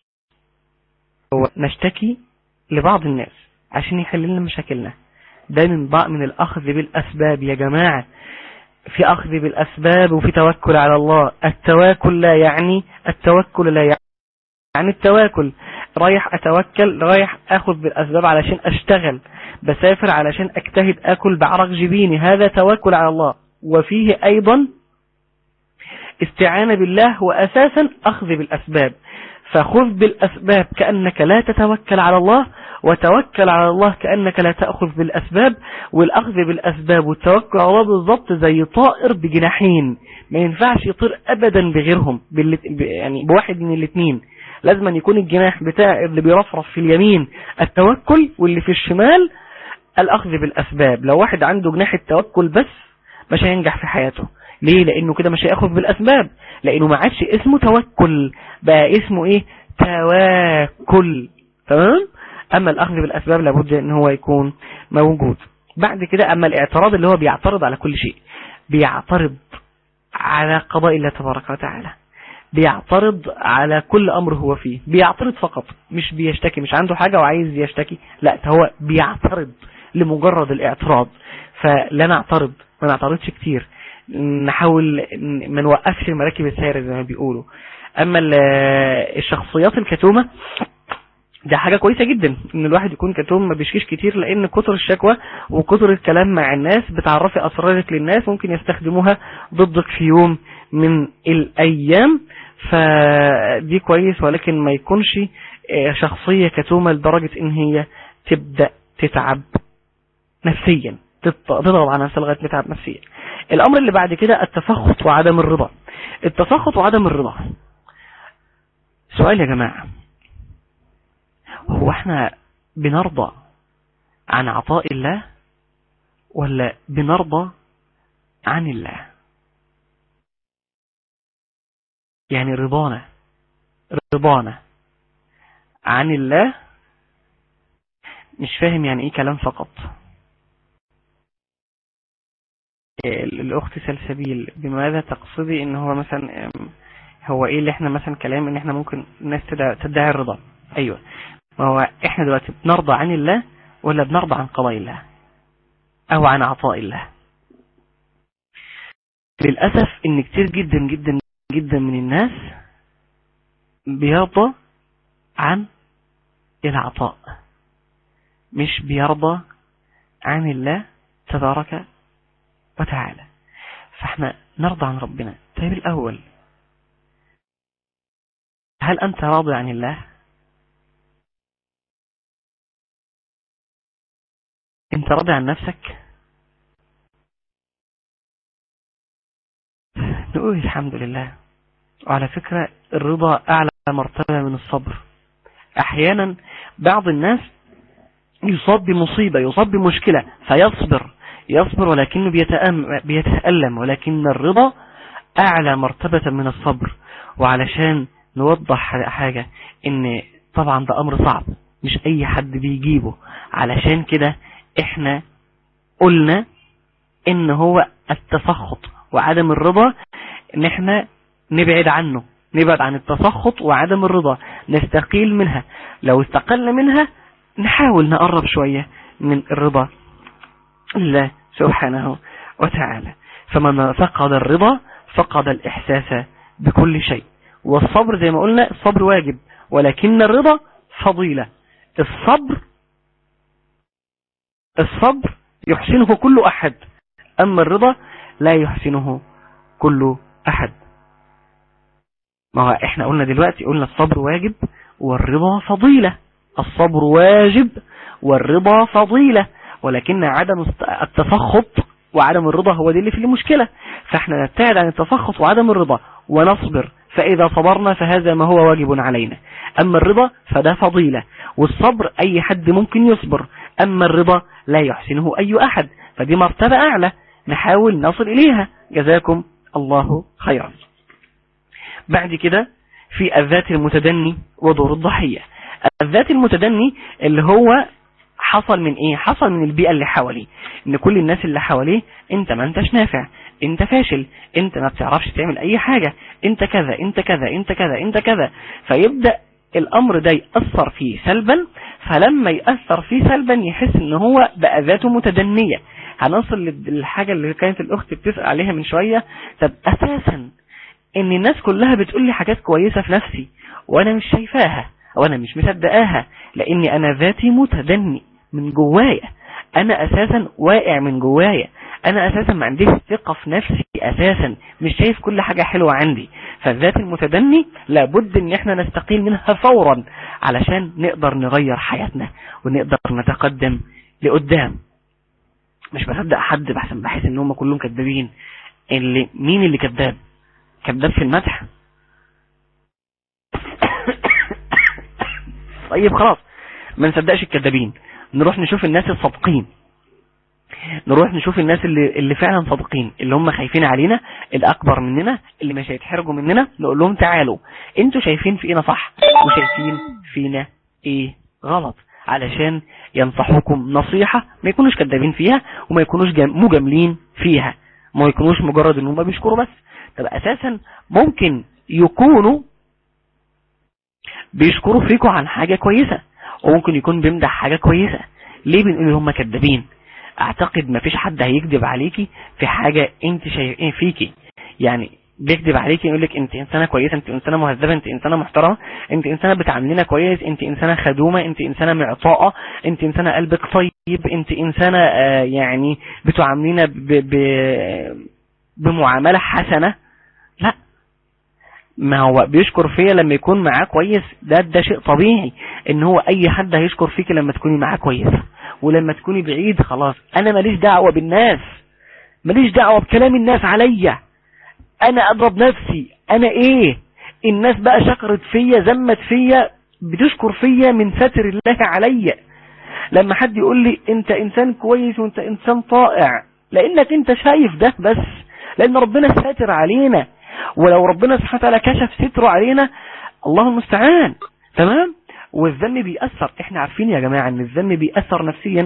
هو نشتكي لبعض الناس عشان يحل لنا مشاكلنا ده من بعض من الأخذ بالأسباب يا جماعة في أخذ بالأسباب وفي توكل على الله التواكل لا يعني التوكل لا يعني يعني التواكل رايح أتوكل رايح أخذ بالأسباب علشان أشتغل بسافر علشان أجتهد أكل بعرق جبيني هذا توكل على الله وفيه أيضا استعانة بالله وأساسا أخذ بالأسباب فخذ بالأسباب كأنك لا تتوكل على الله وتوكل على الله كأنك لا تأخذ بالأسباب والأخذ بالأسباب والتوكل على الله بالضبط زي طائر بجناحين ما ينفعش يطير أبدا بغيرهم يعني بواحد من الاثنين لازم أن يكون الجناح بتاع اللي بيرفرف في اليمين التوكل واللي في الشمال الأخذ بالأسباب لو واحد عنده جناح التوكل بس مش هينجح في حياته ليه لأنه كده مش هيأخذ بالأسباب لأنه ما عادش اسمه توكل بقى اسمه ايه تواكل تمام أما الأخذ بالأسباب لابد أن هو يكون موجود بعد كده أما الاعتراض اللي هو بيعترض على كل شيء بيعترض على قضاء الله تبارك وتعالى بيعترض على كل أمر هو فيه بيعترض فقط مش بيشتكي مش عنده حاجة وعايز يشتكي لا هو بيعترض لمجرد الاعتراض فلا نعترض ما نعترضش كتير نحاول ما نوقفش المراكب السيرة زي ما بيقولوا اما الشخصيات الكتومة ده حاجة كويسة جدا ان الواحد يكون كتوم ما بيشكيش كتير لان كتر الشكوى وكتر الكلام مع الناس بتعرفي اسرارك للناس ممكن يستخدموها ضدك في يوم من الايام فدي كويس ولكن ما يكونش شخصية كتومة لدرجة ان هي تبدأ تتعب نفسيا تضغط على نفسها لغاية ما تتعب نفسيا الامر اللي بعد كده التسخط وعدم الرضا التسخط وعدم الرضا سؤال يا جماعة هو احنا بنرضى عن عطاء الله ولا بنرضى عن الله يعني رضانا رضانا عن الله مش فاهم يعني ايه كلام فقط الاخت سلسبيل بماذا تقصدي ان هو مثلا هو ايه اللي احنا مثلا كلام ان احنا ممكن الناس تدعي الرضا ايوه ما هو احنا دلوقتي بنرضى عن الله ولا بنرضى عن قضاء الله او عن عطاء الله للأسف ان كتير جدا جدا جدا من الناس بيرضى عن العطاء مش بيرضى عن الله تبارك وتعالى فاحنا نرضى عن ربنا طيب الأول هل أنت راضي عن الله أنت راضي عن نفسك نقول الحمد لله وعلى فكرة الرضا أعلى مرتبة من الصبر أحيانا بعض الناس يصاب بمصيبة يصاب بمشكلة فيصبر يصبر ولكنه بيتألم ولكن الرضا أعلى مرتبة من الصبر وعلشان نوضح حاجة ان طبعا ده امر صعب مش اي حد بيجيبه علشان كده احنا قلنا ان هو التسخط وعدم الرضا ان احنا نبعد عنه نبعد عن التسخط وعدم الرضا نستقيل منها لو استقلنا منها نحاول نقرب شوية من الرضا الله سبحانه وتعالى فمن فقد الرضا فقد الإحساس بكل شيء والصبر زي ما قلنا الصبر واجب ولكن الرضا فضيلة الصبر الصبر يحسنه كل أحد أما الرضا لا يحسنه كل أحد ما هو احنا قلنا دلوقتي قلنا الصبر واجب والرضا فضيلة الصبر واجب والرضا فضيلة ولكن عدم التسخط وعدم الرضا هو دي اللي في المشكلة فاحنا نبتعد عن التسخط وعدم الرضا ونصبر فإذا صبرنا فهذا ما هو واجب علينا أما الرضا فده فضيلة والصبر أي حد ممكن يصبر أما الرضا لا يحسنه أي أحد فدي مرتبة أعلى نحاول نصل إليها جزاكم الله خيرا بعد كده في الذات المتدني ودور الضحية الذات المتدني اللي هو حصل من ايه حصل من البيئة اللي حواليه ان كل الناس اللي حواليه انت ما انتش نافع انت فاشل انت ما بتعرفش تعمل اي حاجة انت كذا انت كذا انت كذا انت كذا فيبدأ الامر ده يأثر فيه سلبا فلما يأثر فيه سلبا يحس ان هو بقى ذاته متدنية هنصل للحاجة اللي كانت الاخت بتسأل عليها من شوية طب اساسا ان الناس كلها بتقول لي حاجات كويسة في نفسي وانا مش شايفاها وانا مش مصدقاها لاني انا ذاتي متدني من جوايا انا اساسا واقع من جوايا انا اساسا ما عنديش ثقة في نفسي اساسا مش شايف كل حاجة حلوة عندي فالذات المتدني لابد ان احنا نستقيل منها فورا علشان نقدر نغير حياتنا ونقدر نتقدم لقدام مش بصدق حد بحسن بحس ان هم كلهم كذابين اللي مين اللي كذاب كذاب في المدح طيب خلاص ما نصدقش الكذابين نروح نشوف الناس الصادقين نروح نشوف الناس اللي اللي فعلا صادقين اللي هم خايفين علينا الاكبر مننا اللي مش هيتحرجوا مننا نقول لهم تعالوا انتوا شايفين فينا صح وشايفين فينا ايه غلط علشان ينصحوكم نصيحة ما يكونوش كذابين فيها وما يكونوش مجاملين فيها ما يكونوش مجرد ان هم بيشكروا بس طب اساسا ممكن يكونوا بيشكروا فيكم عن حاجة كويسة وممكن يكون بيمدح حاجة كويسة ليه بنقول هم كذابين اعتقد ما فيش حد هيكذب عليكي في حاجة انت شايفين فيكي يعني بيكذب عليكي يقول لك انت انسانه كويسه انت انسانه مهذبه انت انسانه محترمه انت انسانه بتعاملينا كويس انت انسانه خدومه انت انسانه معطاءه انت انسانه قلبك طيب انت انسانه آه يعني بتعاملينا ب... ب... بمعامله حسنه لا ما هو بيشكر فيا لما يكون معاه كويس ده ده شيء طبيعي ان هو اي حد هيشكر فيك لما تكوني معاه كويسه ولما تكوني بعيد خلاص انا ماليش دعوه بالناس ماليش دعوه بكلام الناس عليا انا اضرب نفسي انا ايه الناس بقى شكرت فيا ذمت فيا بتشكر فيا من ستر الله عليا لما حد يقول لي انت انسان كويس وانت انسان طائع لانك انت شايف ده بس لان ربنا ساتر علينا ولو ربنا سبحانه وتعالى كشف ستره علينا الله المستعان تمام والذم بيأثر احنا عارفين يا جماعة ان الذم بيأثر نفسيا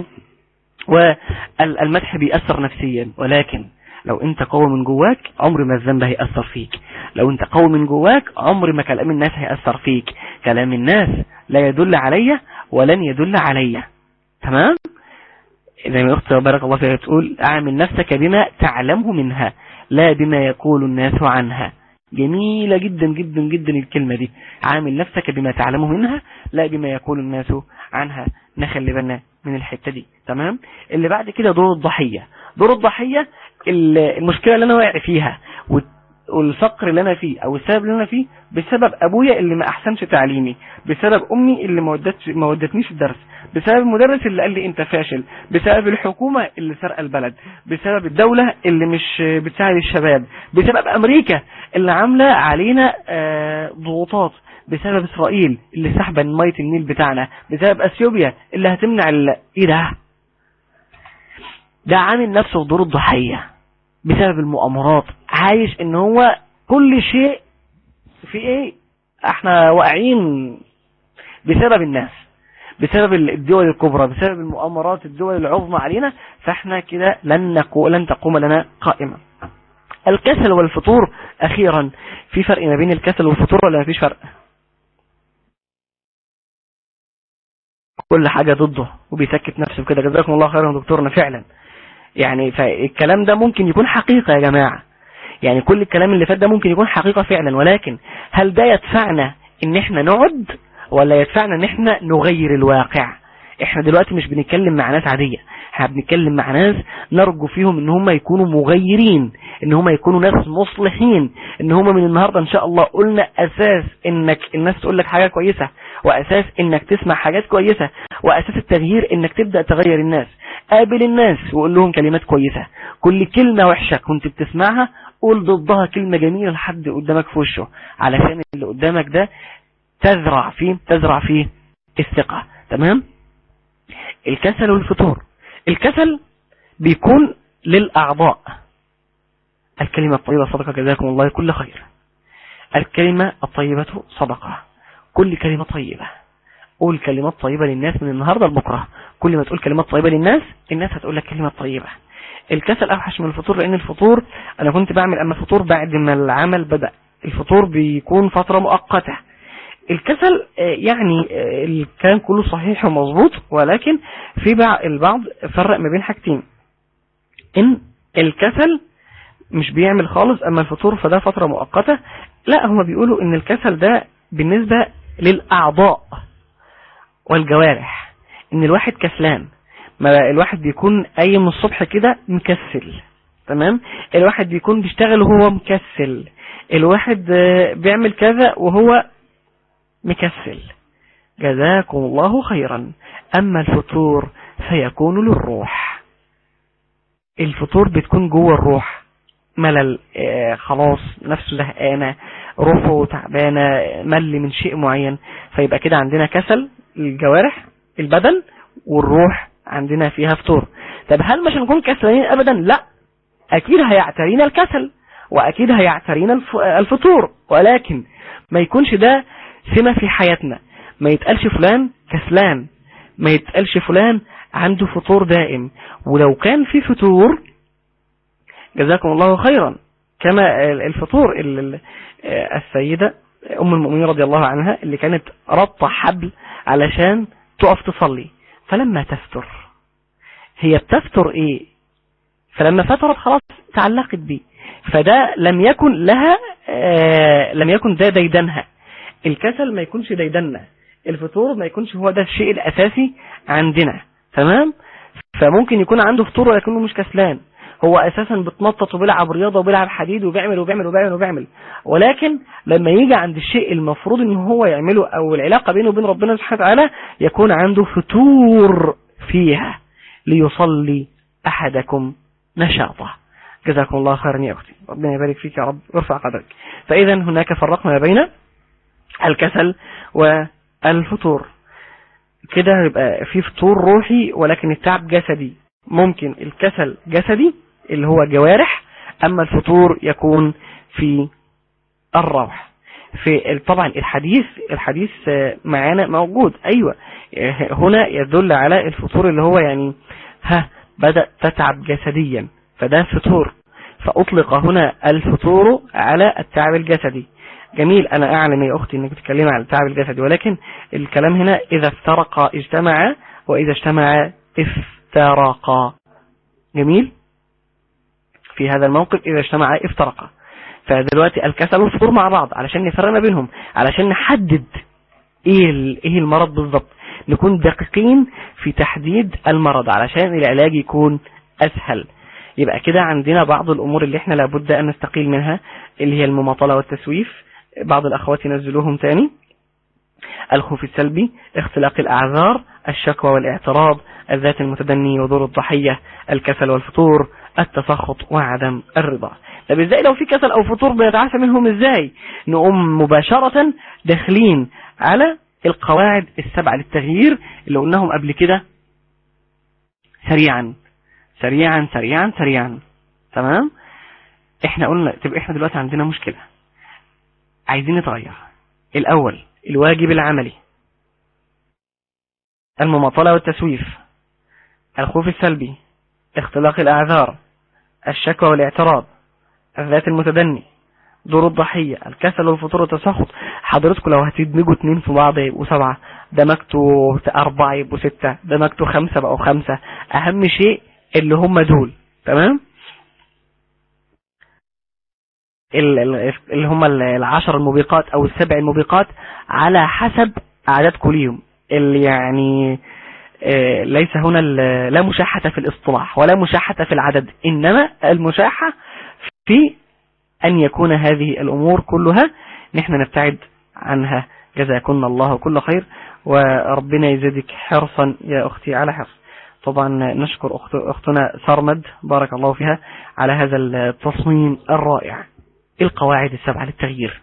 والمدح بيأثر نفسيا ولكن لو انت قوي من جواك عمر ما الذنب هيأثر فيك لو انت قوي من جواك عمر ما كلام الناس هيأثر فيك كلام الناس لا يدل عليا ولن يدل عليا تمام زي ما اختي بارك الله فيها تقول اعمل نفسك بما تعلمه منها لا بما يقول الناس عنها جميلة جدا جدا جدا الكلمة دي عامل نفسك بما تعلمه منها لا بما يقول الناس عنها نخلي بالنا من الحتة دي تمام اللي بعد كده دور الضحية دور الضحية المشكلة اللي انا واقع فيها والفقر اللي انا فيه او السبب اللي انا فيه بسبب ابويا اللي ما احسنش تعليمي بسبب امي اللي ما ودتش ما ودتنيش الدرس بسبب المدرس اللي قال لي انت فاشل بسبب الحكومة اللي سرق البلد بسبب الدولة اللي مش بتساعد الشباب بسبب امريكا اللي عاملة علينا ضغوطات بسبب اسرائيل اللي سحبة مية النيل بتاعنا بسبب اثيوبيا اللي هتمنع ال... ايه ده ده عامل نفسه في دور الضحية بسبب المؤامرات عايش ان هو كل شيء في ايه احنا واقعين بسبب الناس بسبب الدول الكبرى بسبب المؤامرات الدول العظمى علينا فاحنا كده لن نقو لن تقوم لنا قائمة الكسل والفطور اخيرا في فرق ما بين الكسل والفطور ولا ما فيش فرق كل حاجة ضده وبيسكت نفسه كده جزاكم الله خيرا دكتورنا فعلا يعني فالكلام ده ممكن يكون حقيقة يا جماعة يعني كل الكلام اللي فات ده ممكن يكون حقيقة فعلا ولكن هل ده يدفعنا ان احنا نقعد ولا يدفعنا ان احنا نغير الواقع احنا دلوقتي مش بنتكلم مع ناس عادية احنا بنتكلم مع ناس نرجو فيهم ان هم يكونوا مغيرين ان هم يكونوا ناس مصلحين ان هم من النهاردة ان شاء الله قلنا اساس انك الناس تقول لك حاجة كويسة واساس انك تسمع حاجات كويسة واساس التغيير انك تبدأ تغير الناس قابل الناس وقول لهم كلمات كويسة كل كلمة وحشة كنت بتسمعها قول ضدها كلمة جميلة لحد قدامك في وشه علشان اللي قدامك ده تزرع فيه تزرع فيه الثقة تمام الكسل والفتور الكسل بيكون للأعضاء الكلمة الطيبة صدقة جزاكم الله كل خير الكلمة الطيبة صدقة كل كلمة طيبة قول كلمات طيبة للناس من النهاردة لبكرة كل ما تقول كلمات طيبة للناس الناس هتقول لك كلمة طيبة الكسل أوحش من الفطور لأن الفطور أنا كنت بعمل أما الفطور بعد ما العمل بدأ الفطور بيكون فترة مؤقتة الكسل يعني الكلام كله صحيح ومظبوط ولكن في البعض فرق ما بين حاجتين ان الكسل مش بيعمل خالص اما الفطور فده فترة مؤقتة لا هما بيقولوا ان الكسل ده بالنسبة للاعضاء والجوارح ان الواحد كسلان ما الواحد بيكون قايم الصبح كده مكسل تمام الواحد بيكون بيشتغل وهو مكسل الواحد بيعمل كذا وهو مكسل جزاكم الله خيرا أما الفطور فيكون للروح الفطور بتكون جوه الروح ملل آه خلاص نفسه زهقانة روحه تعبانة مل من شيء معين فيبقى كده عندنا كسل الجوارح البدن والروح عندنا فيها فطور طب هل مش هنكون كسلانين ابدا لا اكيد هيعترينا الكسل واكيد هيعترينا الفطور ولكن ما يكونش ده سمة في حياتنا ما يتقالش فلان كسلان ما يتقالش فلان عنده فطور دائم ولو كان في فطور جزاكم الله خيرا كما الفطور السيدة أم المؤمنين رضي الله عنها اللي كانت ربطة حبل علشان تقف تصلي فلما تفتر هي بتفتر ايه فلما فترت خلاص تعلقت بيه فده لم يكن لها آه لم يكن ده ديدنها الكسل ما يكونش ديدنا الفطور ما يكونش هو ده الشيء الأساسي عندنا تمام فممكن يكون عنده فطور ولكنه مش كسلان هو أساسا بتنطط وبيلعب رياضة وبيلعب حديد وبيعمل وبيعمل وبيعمل وبيعمل ولكن لما يجي عند الشيء المفروض ان هو يعمله او العلاقة بينه وبين ربنا سبحانه وتعالى يكون عنده فطور فيها ليصلي أحدكم نشاطه جزاكم الله خيرا يا أختي ربنا يبارك فيك يا رب ويرفع قدرك فإذا هناك فرقنا ما بين الكسل والفطور كده يبقى في فطور روحي ولكن التعب جسدي ممكن الكسل جسدي اللي هو جوارح أما الفطور يكون في الروح في طبعا الحديث الحديث معانا موجود أيوة هنا يدل على الفطور اللي هو يعني ها بدأ تتعب جسديا فده فطور فأطلق هنا الفطور على التعب الجسدي جميل أنا أعلم يا أختي أنك تتكلم عن التعب الجسدي ولكن الكلام هنا إذا افترق اجتمع وإذا اجتمع افترقا جميل في هذا الموقف إذا اجتمع افترقا فدلوقتي الكسل والفطور مع بعض علشان نفرق ما بينهم علشان نحدد ايه ايه المرض بالضبط نكون دقيقين في تحديد المرض علشان العلاج يكون اسهل يبقى كده عندنا بعض الامور اللي احنا لابد ان نستقيل منها اللي هي المماطلة والتسويف بعض الاخوات ينزلوهم تاني الخوف السلبي اختلاق الاعذار الشكوى والاعتراض الذات المتدني ودور الضحية الكسل والفطور التسخط وعدم الرضا طب ازاي لو في كسل او فطور بنتعافى منهم ازاي نقوم مباشرة داخلين على القواعد السبعة للتغيير اللي قلناهم قبل كده سريعا سريعا سريعا سريعا تمام احنا قلنا طب احنا دلوقتي عندنا مشكلة عايزين نتغير الاول الواجب العملي المماطلة والتسويف الخوف السلبي اختلاق الأعذار الشكوى والاعتراض الذات المتدني دور الضحية الكسل والفطور والتسخط حضرتكم لو هتدمجوا اتنين في بعض يبقوا سبعة دمجتوا أربعة يبقوا ستة دمجتوا خمسة بقوا خمسة أهم شيء اللي هم دول تمام اللي هم العشر الموبقات أو السبع الموبقات على حسب أعدادكم ليهم اللي يعني آه، ليس هنا لا مشاحة في الاصطلاح ولا مشاحة في العدد إنما المشاحة في أن يكون هذه الأمور كلها نحن نبتعد عنها جزاكم الله كل خير وربنا يزيدك حرصا يا أختي على حرص طبعا نشكر أخت أختنا سرمد بارك الله فيها على هذا التصميم الرائع القواعد السبعة للتغيير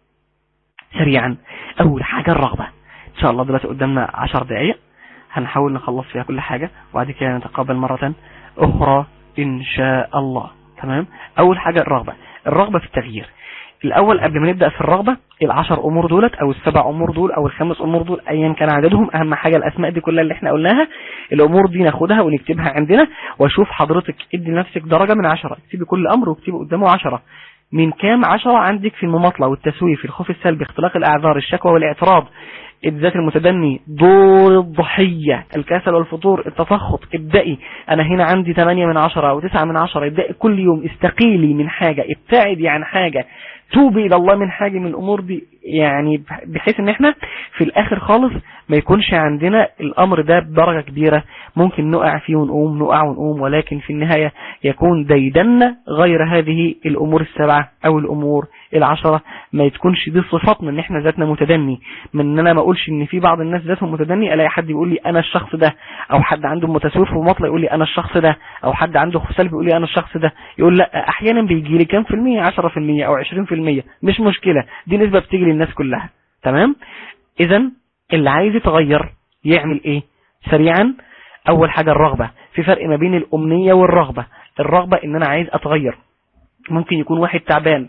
سريعا أول حاجة الرغبة إن شاء الله دلوقتي قدامنا عشر دقائق هنحاول نخلص فيها كل حاجة وبعد كده نتقابل مرة أخرى إن شاء الله تمام أول حاجة الرغبة الرغبة في التغيير الأول قبل ما نبدأ في الرغبة العشر أمور دولت أو السبع أمور دول أو الخمس أمور دول أيا كان عددهم أهم حاجة الأسماء دي كلها اللي احنا قلناها الأمور دي ناخدها ونكتبها عندنا واشوف حضرتك ادي لنفسك درجة من عشرة اكتبي كل أمر واكتبي قدامه عشرة من كام عشرة عندك في المماطلة والتسويف الخوف السلبي اختلاق الأعذار الشكوى والاعتراض الذات المتدني دور الضحية الكسل والفطور التفخط ابدأي انا هنا عندي 8 من 10 او 9 من 10 ابدأي كل يوم استقيلي من حاجة ابتعدي عن حاجة توبي الى الله من حاجة من الامور دي يعني بحيث ان احنا في الاخر خالص ما يكونش عندنا الامر ده بدرجة كبيرة ممكن نقع فيه ونقوم نقع ونقوم ولكن في النهاية يكون ديدنا غير هذه الامور السبعة او الامور العشرة ما تكونش دي صفاتنا ان احنا ذاتنا متدني من ان انا ما اقولش ان في بعض الناس ذاتهم متدني الاقي حد يقول لي انا الشخص ده او حد عنده متسوف ومطلع يقول لي انا الشخص ده او حد عنده سلبي يقول لي انا الشخص ده يقول لا احيانا بيجي لي كام في المية 10% او 20% مش مشكلة دي نسبة بتيجي للناس كلها تمام اذا اللي عايز يتغير يعمل ايه سريعا اول حاجة الرغبة في فرق ما بين الامنية والرغبة الرغبة ان انا عايز اتغير ممكن يكون واحد تعبان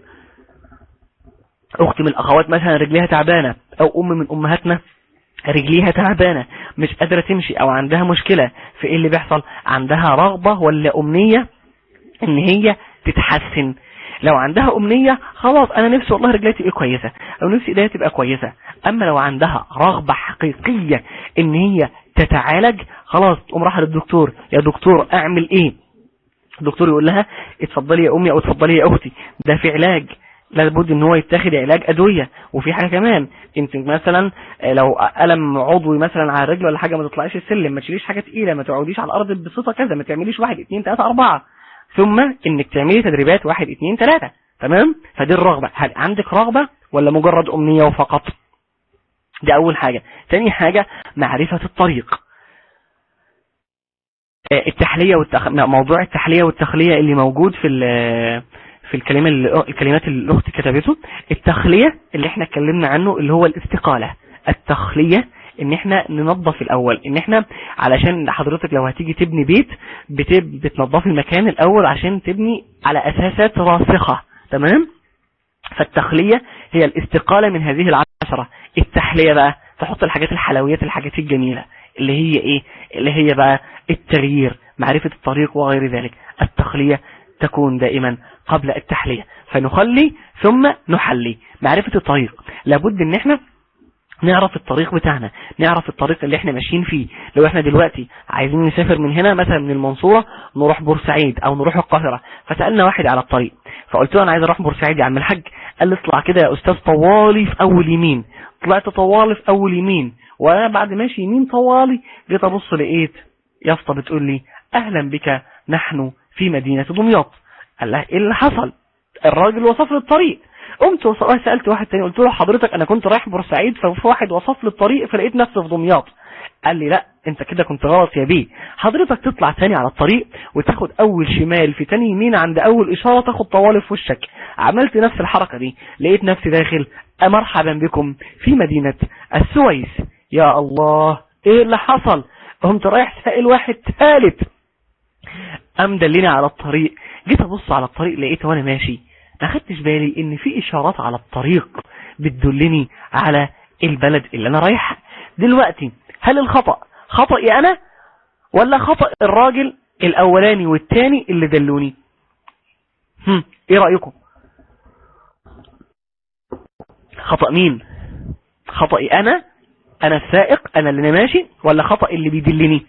اخت من الاخوات مثلا رجليها تعبانة او ام من امهاتنا رجليها تعبانة مش قادرة تمشي او عندها مشكلة في ايه اللي بيحصل عندها رغبة ولا امنية ان هي تتحسن لو عندها امنية خلاص انا نفسي والله رجلي تبقى كويسة او نفسي ايديها تبقى كويسة اما لو عندها رغبة حقيقية ان هي تتعالج خلاص تقوم راح للدكتور يا دكتور اعمل ايه الدكتور يقول لها اتفضلي يا امي او اتفضلي يا اختي ده في علاج لابد ان هو يتاخد علاج ادوية وفي حاجة كمان انت مثلا لو الم عضوي مثلا على الرجل ولا حاجة ما تطلعيش السلم ما تشيليش حاجة تقيلة ما تقعديش على الارض بصفة كذا ما تعمليش واحد اتنين تلاتة اربعة ثم انك تعملي تدريبات واحد اتنين تلاتة تمام فدي الرغبة هل عندك رغبة ولا مجرد امنية وفقط دي اول حاجة تاني حاجة معرفة الطريق التحلية والتخ... موضوع التحلية والتخلية اللي موجود في في الكلمة اللي... الكلمات اللي الاخت كتبته التخلية اللي احنا اتكلمنا عنه اللي هو الاستقالة التخلية ان احنا ننظف الاول ان احنا علشان حضرتك لو هتيجي تبني بيت بت... بتنظفي المكان الاول عشان تبني على اساسات راسخة تمام فالتخلية هي الاستقالة من هذه العشرة التحلية بقى تحط الحاجات الحلويات الحاجات الجميلة اللي هي ايه اللي هي بقى التغيير معرفة الطريق وغير ذلك التخلية تكون دائما قبل التحلية فنخلي ثم نحلي معرفة الطريق لابد ان احنا نعرف الطريق بتاعنا نعرف الطريق اللي احنا ماشيين فيه لو احنا دلوقتي عايزين نسافر من هنا مثلا من المنصورة نروح بورسعيد او نروح القاهرة فسألنا واحد على الطريق فقلت له انا عايز اروح بورسعيد يا عم الحاج قال لي اطلع كده يا استاذ طوالي في اول يمين طلعت طوالي في اول يمين وانا بعد ماشي يمين طوالي جيت ابص لقيت يافطة بتقول لي اهلا بك نحن في مدينة دمياط قال لها ايه اللي حصل الراجل وصف لي الطريق قمت وسألت واحد تاني قلت له حضرتك انا كنت رايح بورسعيد ففي واحد وصف لي الطريق فلقيت نفسي في دمياط قال لي لا انت كده كنت غلط يا بيه حضرتك تطلع تاني على الطريق وتاخد اول شمال في تاني يمين عند اول اشارة تاخد طوالي في وشك عملت نفس الحركة دي لقيت نفسي داخل مرحبا بكم في مدينة السويس يا الله ايه اللي حصل قمت رايح سائل واحد ثالث قام دلني على الطريق جيت ابص على الطريق لقيت وانا ماشي ما خدتش بالي ان في اشارات على الطريق بتدلني على البلد اللي انا رايحها دلوقتي هل الخطأ خطأي انا ولا خطأ الراجل الاولاني والتاني اللي دلوني هم ايه رأيكم خطأ مين خطأي انا انا السائق انا اللي ماشي ولا خطأ اللي بيدلني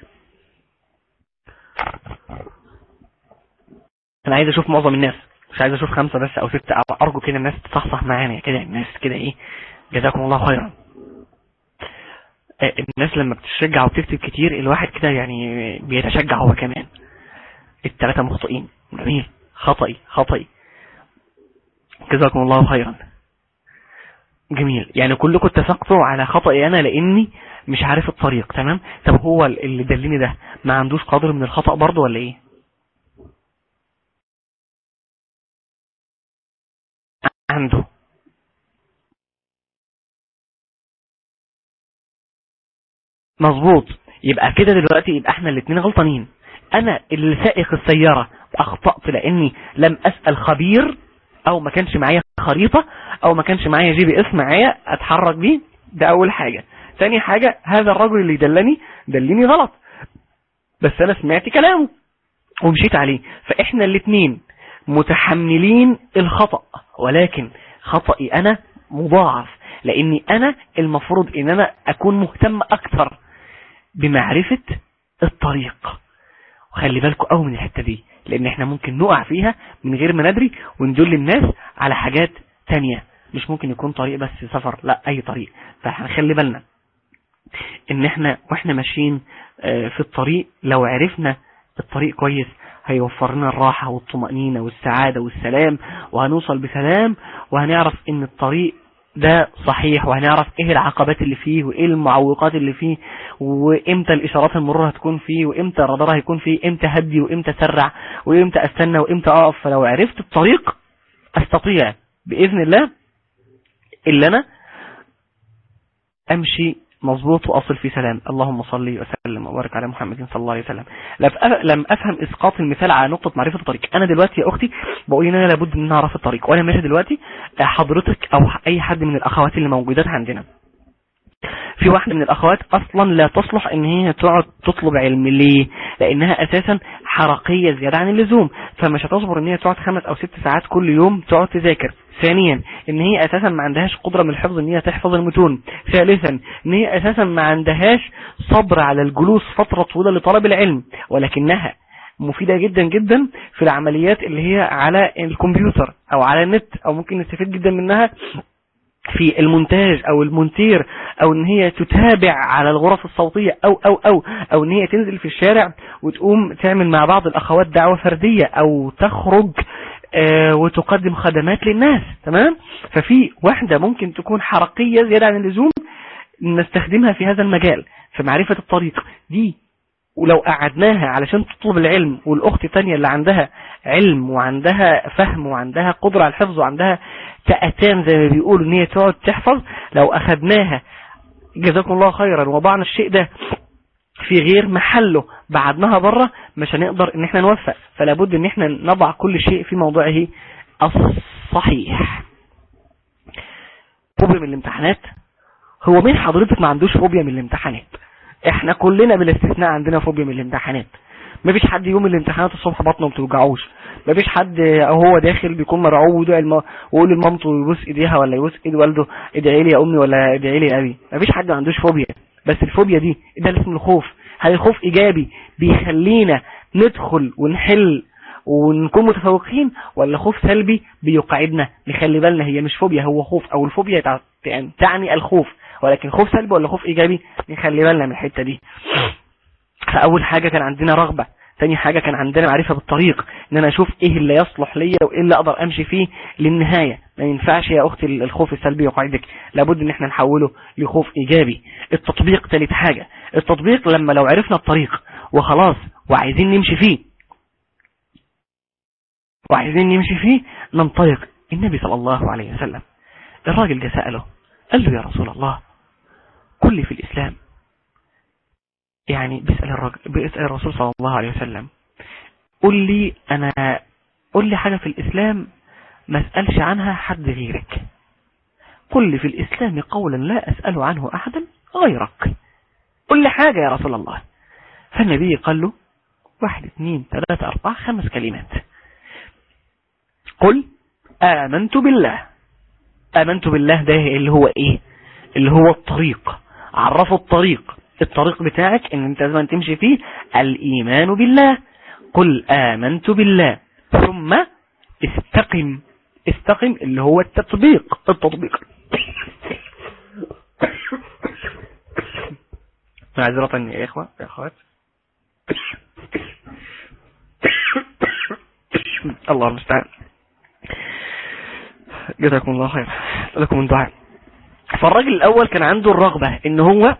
انا عايز اشوف معظم الناس مش عايز اشوف خمسة بس او ستة او ارجو كده الناس تصحصح معانا كده الناس كده ايه جزاكم الله خيرا الناس لما بتشجع وبتكتب كتير الواحد كده يعني بيتشجع هو كمان الثلاثة مخطئين جميل خطئي خطئي جزاكم الله خيرا جميل يعني كلكم اتفقتوا على خطئي انا لاني مش عارف الطريق تمام طب هو اللي دلني ده ما عندوش قدر من الخطأ برضه ولا ايه عنده مظبوط يبقى كده دلوقتي يبقى احنا الاثنين غلطانين انا اللي سائق السيارة اخطأت لاني لم اسأل خبير او ما كانش معايا خريطة او ما كانش معايا جي بي اس معايا اتحرك بيه ده اول حاجة ثاني حاجة هذا الرجل اللي دلني دلني غلط بس انا سمعت كلامه ومشيت عليه فاحنا الاثنين متحملين الخطأ ولكن خطأي انا مضاعف لاني انا المفروض ان انا اكون مهتم اكثر بمعرفة الطريق وخلي بالكم قوي من الحتة دي لان احنا ممكن نقع فيها من غير ما ندري وندل الناس على حاجات تانية مش ممكن يكون طريق بس سفر لا اي طريق فهنخلي بالنا ان احنا واحنا ماشيين في الطريق لو عرفنا الطريق كويس هيوفر لنا الراحة والطمأنينة والسعادة والسلام وهنوصل بسلام وهنعرف ان الطريق ده صحيح وهنعرف ايه العقبات اللي فيه وايه المعوقات اللي فيه وامتى الاشارات المرور هتكون فيه وامتى الرادار هيكون فيه امتى هدي وامتى اسرع وامتى استنى وامتى اقف فلو عرفت الطريق استطيع باذن الله اللي انا امشي مظبوط واصل في سلام اللهم صل وسلم وبارك على محمد صلى الله عليه وسلم لم افهم اسقاط المثال على نقطة معرفة الطريق انا دلوقتي يا اختي بقول ان انا لابد ان اعرف الطريق وانا ماشي دلوقتي حضرتك او اي حد من الاخوات اللي موجودات عندنا في واحدة من الاخوات اصلا لا تصلح ان هي تقعد تطلب علم ليه لانها اساسا حركية زيادة عن اللزوم فمش هتصبر ان هي تقعد خمس او ست ساعات كل يوم تقعد تذاكر ثانيا ان هي اساسا ما عندهاش قدرة من الحفظ ان هي تحفظ المتون ثالثا ان هي اساسا ما عندهاش صبر على الجلوس فترة طويلة لطلب العلم ولكنها مفيدة جدا جدا في العمليات اللي هي على الكمبيوتر او على النت او ممكن نستفيد جدا منها في المونتاج او المونتير او ان هي تتابع على الغرف الصوتية او او او او ان هي تنزل في الشارع وتقوم تعمل مع بعض الاخوات دعوة فردية او تخرج آه وتقدم خدمات للناس تمام ففي واحدة ممكن تكون حركية زيادة عن اللزوم نستخدمها في هذا المجال في معرفة الطريق دي ولو قعدناها علشان تطلب العلم والاخت الثانيه اللي عندها علم وعندها فهم وعندها قدرة على الحفظ وعندها تأتان زي ما بيقولوا ان هي تقعد تحفظ لو اخدناها جزاكم الله خيرا وضعنا الشيء ده في غير محله بعدناها بره مش هنقدر ان احنا نوفق فلا بد ان احنا نضع كل شيء في موضعه الصحيح فوبيا من الامتحانات هو مين حضرتك ما عندوش فوبيا من الامتحانات احنا كلنا بالاستثناء عندنا فوبيا من الامتحانات مفيش حد يوم الامتحانات الصبح بطنه ما بتوجعوش مفيش حد هو داخل بيكون مرعوب ويدعي الم... ويقول لمامته يبوس ايديها ولا يبوس ايد والده ادعي لي يا امي ولا ادعي لي يا ابي مفيش حد ما عندوش فوبيا بس الفوبيا دي ده اللي اسمه الخوف هل الخوف ايجابي بيخلينا ندخل ونحل ونكون متفوقين ولا خوف سلبي بيقعدنا نخلي بالنا هي مش فوبيا هو خوف او الفوبيا تعني الخوف ولكن خوف سلبي ولا خوف ايجابي نخلي بالنا من الحتة دي فاول حاجة كان عندنا رغبة تاني حاجة كان عندنا معرفة بالطريق ان انا اشوف ايه اللي يصلح ليا وايه اللي اقدر امشي فيه للنهاية ما ينفعش يا اختي الخوف السلبي يقعدك لابد ان احنا نحوله لخوف ايجابي التطبيق تالت حاجة التطبيق لما لو عرفنا الطريق وخلاص وعايزين نمشي فيه وعايزين نمشي فيه ننطلق النبي صلى الله عليه وسلم الراجل ده سأله قال له يا رسول الله كل في الإسلام يعني بيسأل الرجل بيسأل الرسول صلى الله عليه وسلم قل لي أنا قل لي حاجة في الإسلام ما اسألش عنها حد غيرك كل في الإسلام قولا لا أسأل عنه أحدا غيرك قل لي حاجة يا رسول الله فالنبي قال له واحد اثنين ثلاثة أربعة خمس كلمات قل آمنت بالله آمنت بالله ده اللي هو ايه اللي هو الطريق عرفوا الطريق الطريق بتاعك ان انت لازم تمشي فيه الايمان بالله قل آمنت بالله ثم استقم استقم اللي هو التطبيق التطبيق معذرة يا إخوة يا أخوات الله المستعان جزاكم الله خير لكم من دعاء فالراجل الأول كان عنده الرغبة إن هو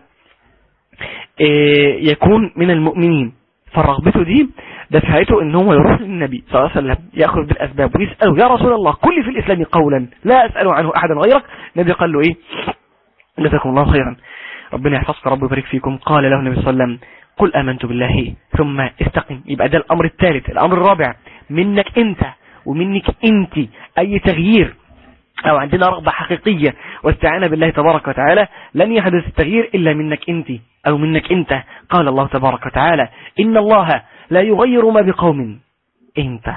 يكون من المؤمنين فرغبته دي دفعته ان هو يروح للنبي صلى الله عليه وسلم يأخذ بالأسباب ويسأله يا رسول الله كل في الإسلام قولا لا أسأل عنه أحدا غيرك النبي قال له إيه جزاكم الله خيرا ربنا يحفظك رب ويبارك فيكم قال له النبي صلى الله عليه وسلم قل آمنت بالله ثم استقم يبقى ده الأمر الثالث الأمر الرابع منك أنت ومنك أنت أي تغيير أو عندنا رغبة حقيقية واستعانة بالله تبارك وتعالى لن يحدث التغيير إلا منك أنت أو منك أنت قال الله تبارك وتعالى إن الله لا يغير ما بقوم أنت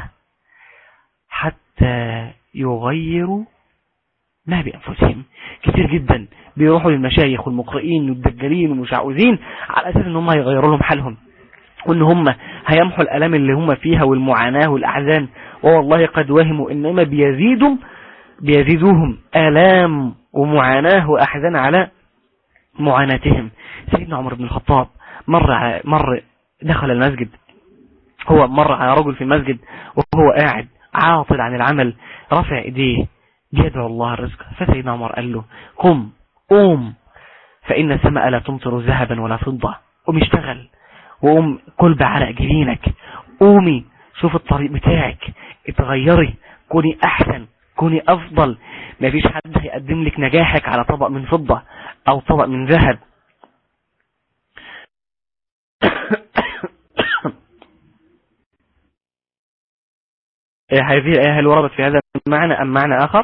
حتى يغيروا ما بأنفسهم كتير جدا بيروحوا للمشايخ والمقرئين والدجالين والمشعوذين على أساس ان هم يغيروا لهم حالهم وان هم هيمحوا الألام اللي هم فيها والمعاناة والأحزان والله قد وهموا إنما بيزيدوا بيزيدوهم آلام ومعاناة وأحزان على معاناتهم سيدنا عمر بن الخطاب مر مر دخل المسجد هو مر على رجل في المسجد وهو قاعد عاطل عن العمل رفع ايديه يدعو الله الرزق فسيدنا عمر قال له قم قوم فإن السماء لا تمطر ذهبا ولا فضة قوم اشتغل وقوم كل بعرق جبينك قومي شوف الطريق بتاعك اتغيري كوني أحسن كوني أفضل ما فيش حد هيقدم لك نجاحك على طبق من فضة أو طبق من ذهب هذه الآية هل وردت في هذا المعنى أم معنى آخر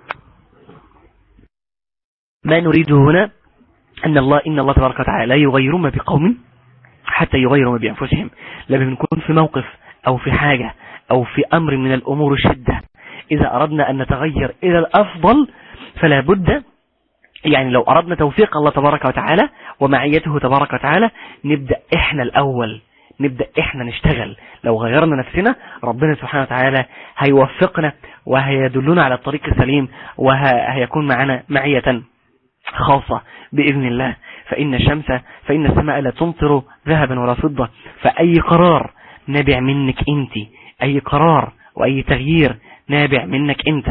ما نريده هنا أن الله إن الله تبارك وتعالى لا يغير ما بقوم حتى يغيروا ما بأنفسهم لما بنكون في موقف أو في حاجة أو في أمر من الأمور الشدة إذا أردنا أن نتغير إلى الأفضل فلا بد يعني لو أردنا توفيق الله تبارك وتعالى ومعيته تبارك وتعالى نبدأ إحنا الأول نبدأ إحنا نشتغل لو غيرنا نفسنا ربنا سبحانه وتعالى هيوفقنا وهيدلنا على الطريق السليم وهيكون معنا معية خاصة بإذن الله فإن الشمس فإن السماء لا تمطر ذهبا ولا فضة فأي قرار نابع منك أنت أي قرار وأي تغيير نابع منك أنت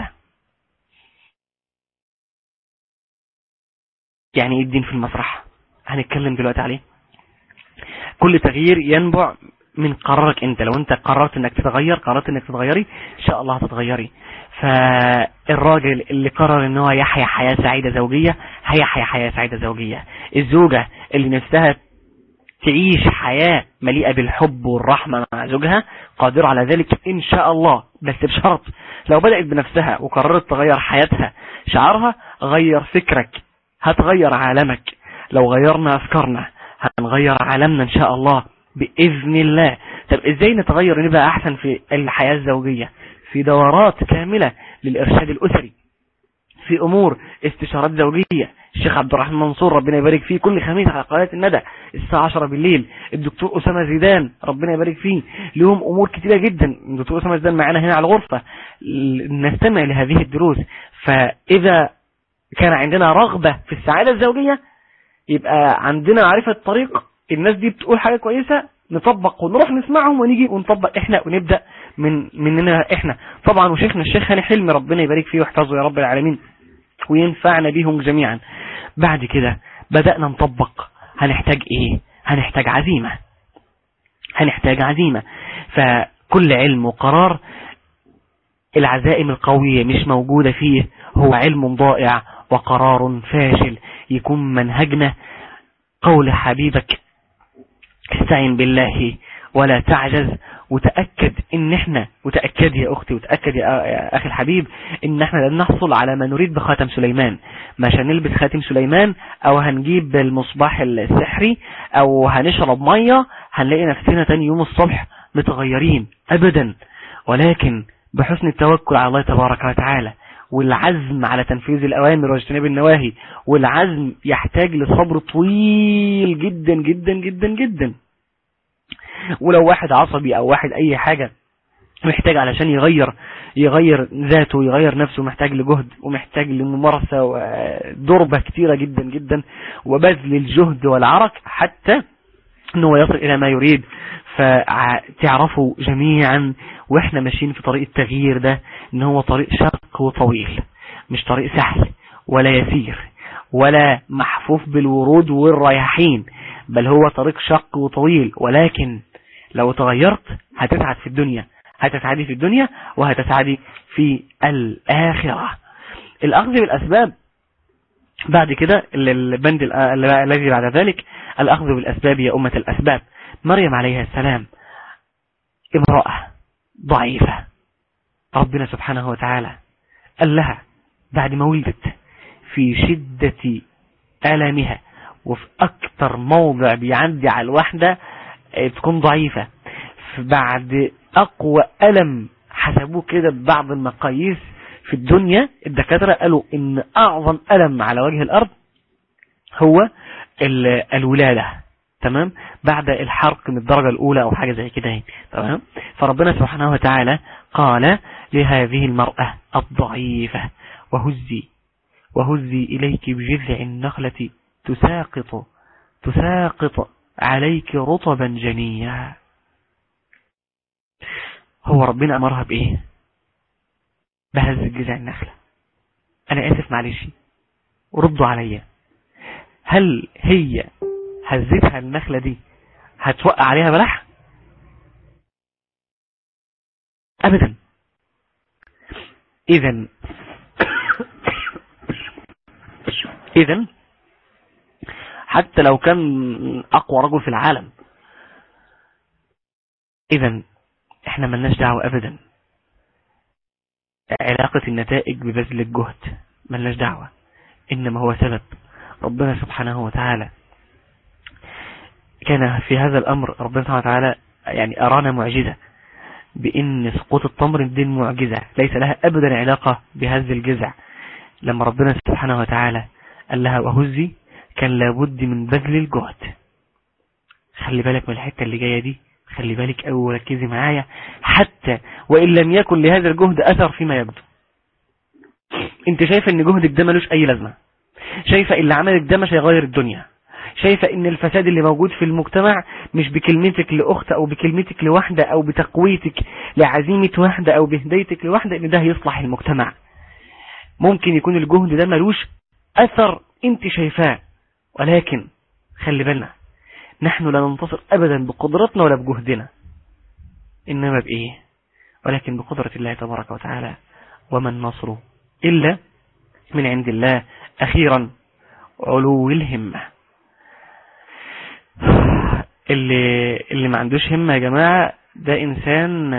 يعني ايه الدين في المسرح هنتكلم دلوقتي عليه كل تغيير ينبع من قرارك انت لو انت قررت انك تتغير قررت انك تتغيري ان شاء الله هتتغيري فالراجل اللي قرر ان هو يحيا حياة سعيدة زوجية هيحيا حياة سعيدة زوجية الزوجة اللي نفسها تعيش حياة مليئة بالحب والرحمة مع زوجها قادرة على ذلك ان شاء الله بس بشرط لو بدأت بنفسها وقررت تغير حياتها شعارها غير فكرك هتغير عالمك لو غيرنا افكارنا هنغير عالمنا ان شاء الله بإذن الله طب ازاي نتغير نبقى احسن في الحياة الزوجية في دورات كاملة للارشاد الاسري في امور استشارات زوجية الشيخ عبد الرحمن منصور ربنا يبارك فيه كل خميس على قناة الندى الساعة 10 بالليل الدكتور أسامة زيدان ربنا يبارك فيه لهم أمور كتيرة جدا الدكتور أسامة زيدان معنا هنا على الغرفة نستمع لهذه الدروس فإذا كان عندنا رغبة في السعادة الزوجية يبقى عندنا معرفة طريق الناس دي بتقول حاجة كويسة نطبق ونروح نسمعهم ونيجي ونطبق احنا ونبدأ من مننا احنا طبعا وشيخنا الشيخ هاني حلمي ربنا يبارك فيه ويحفظه يا رب العالمين وينفعنا بيهم جميعا بعد كده بدأنا نطبق هنحتاج ايه هنحتاج عزيمة هنحتاج عزيمة فكل علم وقرار العزائم القوية مش موجودة فيه هو علم ضائع وقرار فاشل يكون منهجنا قول حبيبك استعن بالله ولا تعجز وتأكد ان احنا وتأكد يا اختي وتأكد يا اخي الحبيب ان احنا لن نحصل على ما نريد بخاتم سليمان مش هنلبس خاتم سليمان او هنجيب المصباح السحري او هنشرب مية هنلاقي نفسنا تاني يوم الصبح متغيرين ابدا ولكن بحسن التوكل على الله تبارك وتعالى والعزم على تنفيذ الأوامر واجتناب النواهي والعزم يحتاج لصبر طويل جدا جدا جدا جدا ولو واحد عصبي أو واحد أي حاجة محتاج علشان يغير يغير ذاته يغير نفسه محتاج لجهد ومحتاج لممارسة ضربة كتيرة جدا جدا وبذل الجهد والعرق حتى انه يصل الى ما يريد فتعرفوا جميعا واحنا ماشيين في طريق التغيير ده ان هو طريق شق وطويل مش طريق سهل ولا يسير ولا محفوف بالورود والرياحين بل هو طريق شق وطويل ولكن لو تغيرت هتسعد في الدنيا هتسعدي في الدنيا وهتسعدي في الآخرة الأخذ بالأسباب بعد كده البند الذي بعد ذلك الأخذ بالأسباب يا أمة الأسباب مريم عليها السلام امرأة ضعيفة ربنا سبحانه وتعالى قال لها بعد ما ولدت في شدة ألمها وفي أكتر موضع بيعدي على الواحدة تكون ضعيفة بعد أقوى ألم حسبوه كده ببعض المقاييس في الدنيا الدكاترة قالوا إن أعظم ألم على وجه الأرض هو الولادة تمام بعد الحرق من الدرجة الأولى أو حاجة زي كده تمام فربنا سبحانه وتعالى قال لهذه المرأة الضعيفة وهزي وهزي إليك بجذع النخلة تساقط تساقط عليك رطبا جنيا هو ربنا أمرها بإيه بهز جذع النخلة أنا آسف معلش ردوا عليا هل هي هزتها النخلة دي هتوقع عليها بلح أبدا إذا إذا حتى لو كان أقوى رجل في العالم إذا إحنا ملناش دعوة أبدا علاقة النتائج ببذل الجهد ملناش دعوة إنما هو سبب ربنا سبحانه وتعالى كان في هذا الأمر ربنا سبحانه وتعالى يعني أرانا معجزة بإن سقوط التمر دي المعجزة ليس لها أبدا علاقة بهذا الجزع لما ربنا سبحانه وتعالى قال لها وهزي كان لابد من بذل الجهد خلي بالك من الحتة اللي جاية دي خلي بالك أو وركزي معايا حتى وإن لم يكن لهذا الجهد أثر فيما يبدو انت شايفة ان جهدك ده ملوش اي لازمة شايفة اللي عملك ده مش هيغير الدنيا شايفة ان الفساد اللي موجود في المجتمع مش بكلمتك لأخت او بكلمتك لوحدة او بتقويتك لعزيمة واحدة او بهديتك لوحدة ان ده هيصلح المجتمع ممكن يكون الجهد ده ملوش اثر انت شايفاه ولكن خلي بالنا نحن لا ننتصر ابدا بقدرتنا ولا بجهدنا انما بايه ولكن بقدرة الله تبارك وتعالى وما النصر إلا من عند الله أخيرا علو الهمة اللي, اللي ما عندوش همة يا جماعة ده إنسان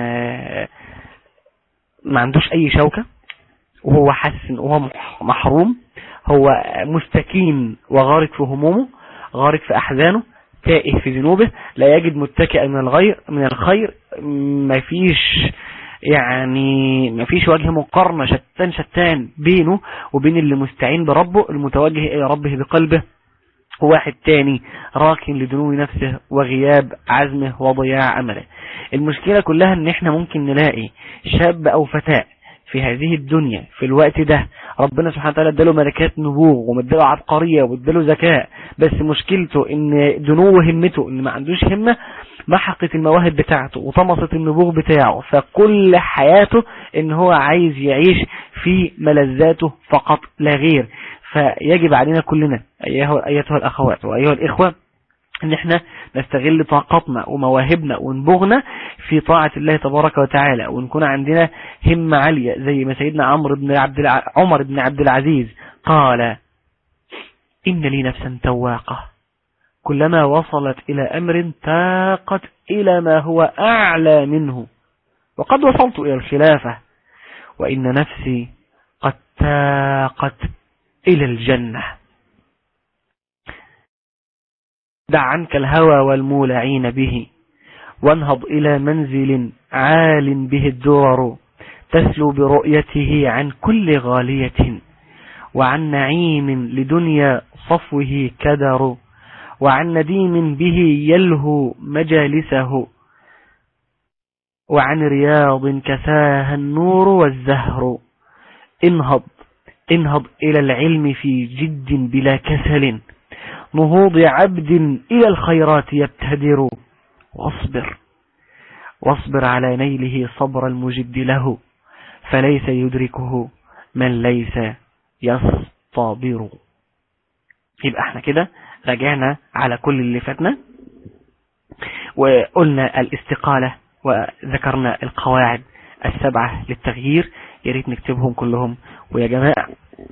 ما عندوش أي شوكة وهو حاسس وهو محروم هو مستكين وغارق في همومه غارق في أحزانه تائه في ذنوبه لا يجد متكئا من الغير من الخير ما فيش يعني ما فيش وجه مقارنة شتان شتان بينه وبين اللي مستعين بربه المتوجه إلى ربه بقلبه واحد تاني راكن لدنو نفسه وغياب عزمه وضياع أمله المشكلة كلها ان احنا ممكن نلاقي شاب او فتاة في هذه الدنيا في الوقت ده ربنا سبحانه وتعالى اداله ملكات نبوغ ومداله عبقرية واداله ذكاء بس مشكلته ان دنو همته ان ما عندوش همة محقت المواهب بتاعته وطمست النبوغ بتاعه فكل حياته ان هو عايز يعيش في ملذاته فقط لا غير فيجب علينا كلنا ايتها الاخوات وايها الاخوة ان احنا نستغل طاقتنا ومواهبنا ونبغنا في طاعة الله تبارك وتعالى ونكون عندنا همة عالية زي ما سيدنا عمرو بن عبد الع... عمر بن عبد العزيز قال إن لي نفسا تواقة كلما وصلت إلى أمر تاقت إلى ما هو أعلى منه وقد وصلت إلى الخلافة وإن نفسي قد تاقت إلى الجنة دع عنك الهوى والمولعين به وانهض إلى منزل عال به الدرر تسلو برؤيته عن كل غالية وعن نعيم لدنيا صفوه كدر وعن نديم به يلهو مجالسه وعن رياض كساها النور والزهر انهض انهض إلى العلم في جد بلا كسل نهوض عبد إلى الخيرات يبتدر واصبر واصبر على نيله صبر المجد له فليس يدركه من ليس يصطبر يبقى احنا كده راجعنا على كل اللي فاتنا وقلنا الاستقالة وذكرنا القواعد السبعة للتغيير يا ريت نكتبهم كلهم ويا جماعة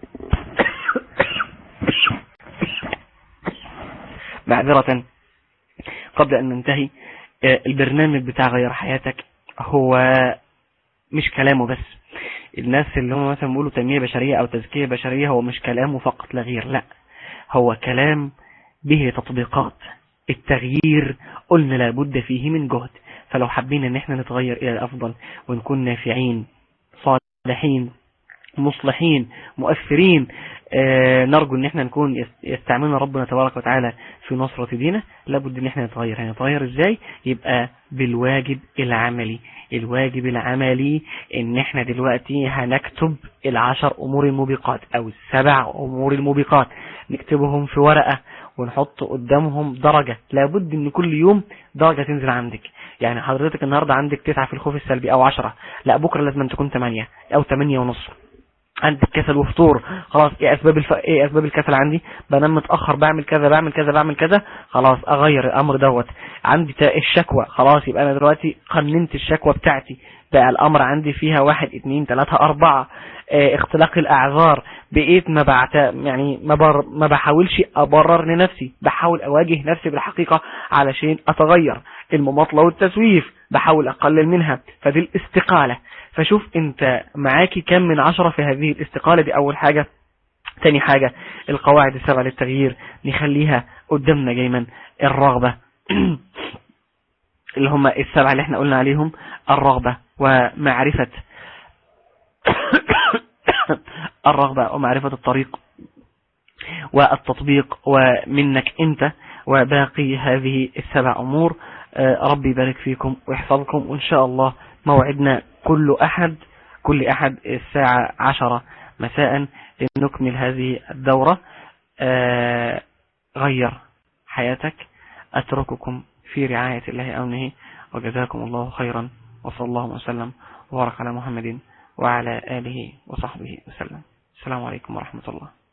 معذرة قبل أن ننتهي البرنامج بتاع غير حياتك هو مش كلامه بس الناس اللي هم مثلا بيقولوا تنمية بشرية أو تزكية بشرية هو مش كلامه فقط لا غير لا هو كلام به تطبيقات التغيير قلنا لابد فيه من جهد فلو حابين ان احنا نتغير الى الافضل ونكون نافعين صالحين مصلحين مؤثرين آه نرجو ان احنا نكون يستعملنا ربنا تبارك وتعالى في نصرة دينه لابد ان احنا نتغير هنتغير ازاي يبقى بالواجب العملي الواجب العملي ان احنا دلوقتي هنكتب العشر امور الموبقات او السبع امور الموبقات نكتبهم في ورقة ونحط قدامهم درجة لابد ان كل يوم درجة تنزل عندك يعني حضرتك النهاردة عندك تسعة في الخوف السلبي او عشرة لا بكرة لازم تكون تمانية او تمانية ونص عندك كسل وفطور خلاص ايه اسباب الف... ايه اسباب الكسل عندي بنام متاخر بعمل كذا بعمل كذا بعمل كذا خلاص اغير الامر دوت عندي الشكوى خلاص يبقى انا دلوقتي قننت الشكوى بتاعتي بقى الامر عندي فيها واحد اتنين تلاتة اربعة اه اختلاق الاعذار بقيت ما بعت يعني ما, بر... ما بحاولش ابرر لنفسي بحاول اواجه نفسي بالحقيقة علشان اتغير المماطلة والتسويف بحاول اقلل منها فدي الاستقالة فشوف انت معاكي كم من عشرة في هذه الاستقالة دي اول حاجة تاني حاجة القواعد السبع للتغيير نخليها قدامنا دايما الرغبة اللي هم السبعة اللي احنا قلنا عليهم الرغبة ومعرفة الرغبة ومعرفة الطريق والتطبيق ومنك انت وباقي هذه السبع امور ربي يبارك فيكم ويحفظكم وان شاء الله موعدنا كل أحد كل أحد الساعة عشرة مساء لنكمل هذه الدورة آه غير حياتك أترككم في رعاية الله أمنه وجزاكم الله خيرا وصلى الله وسلم وبارك على محمد وعلى آله وصحبه وسلم السلام عليكم ورحمة الله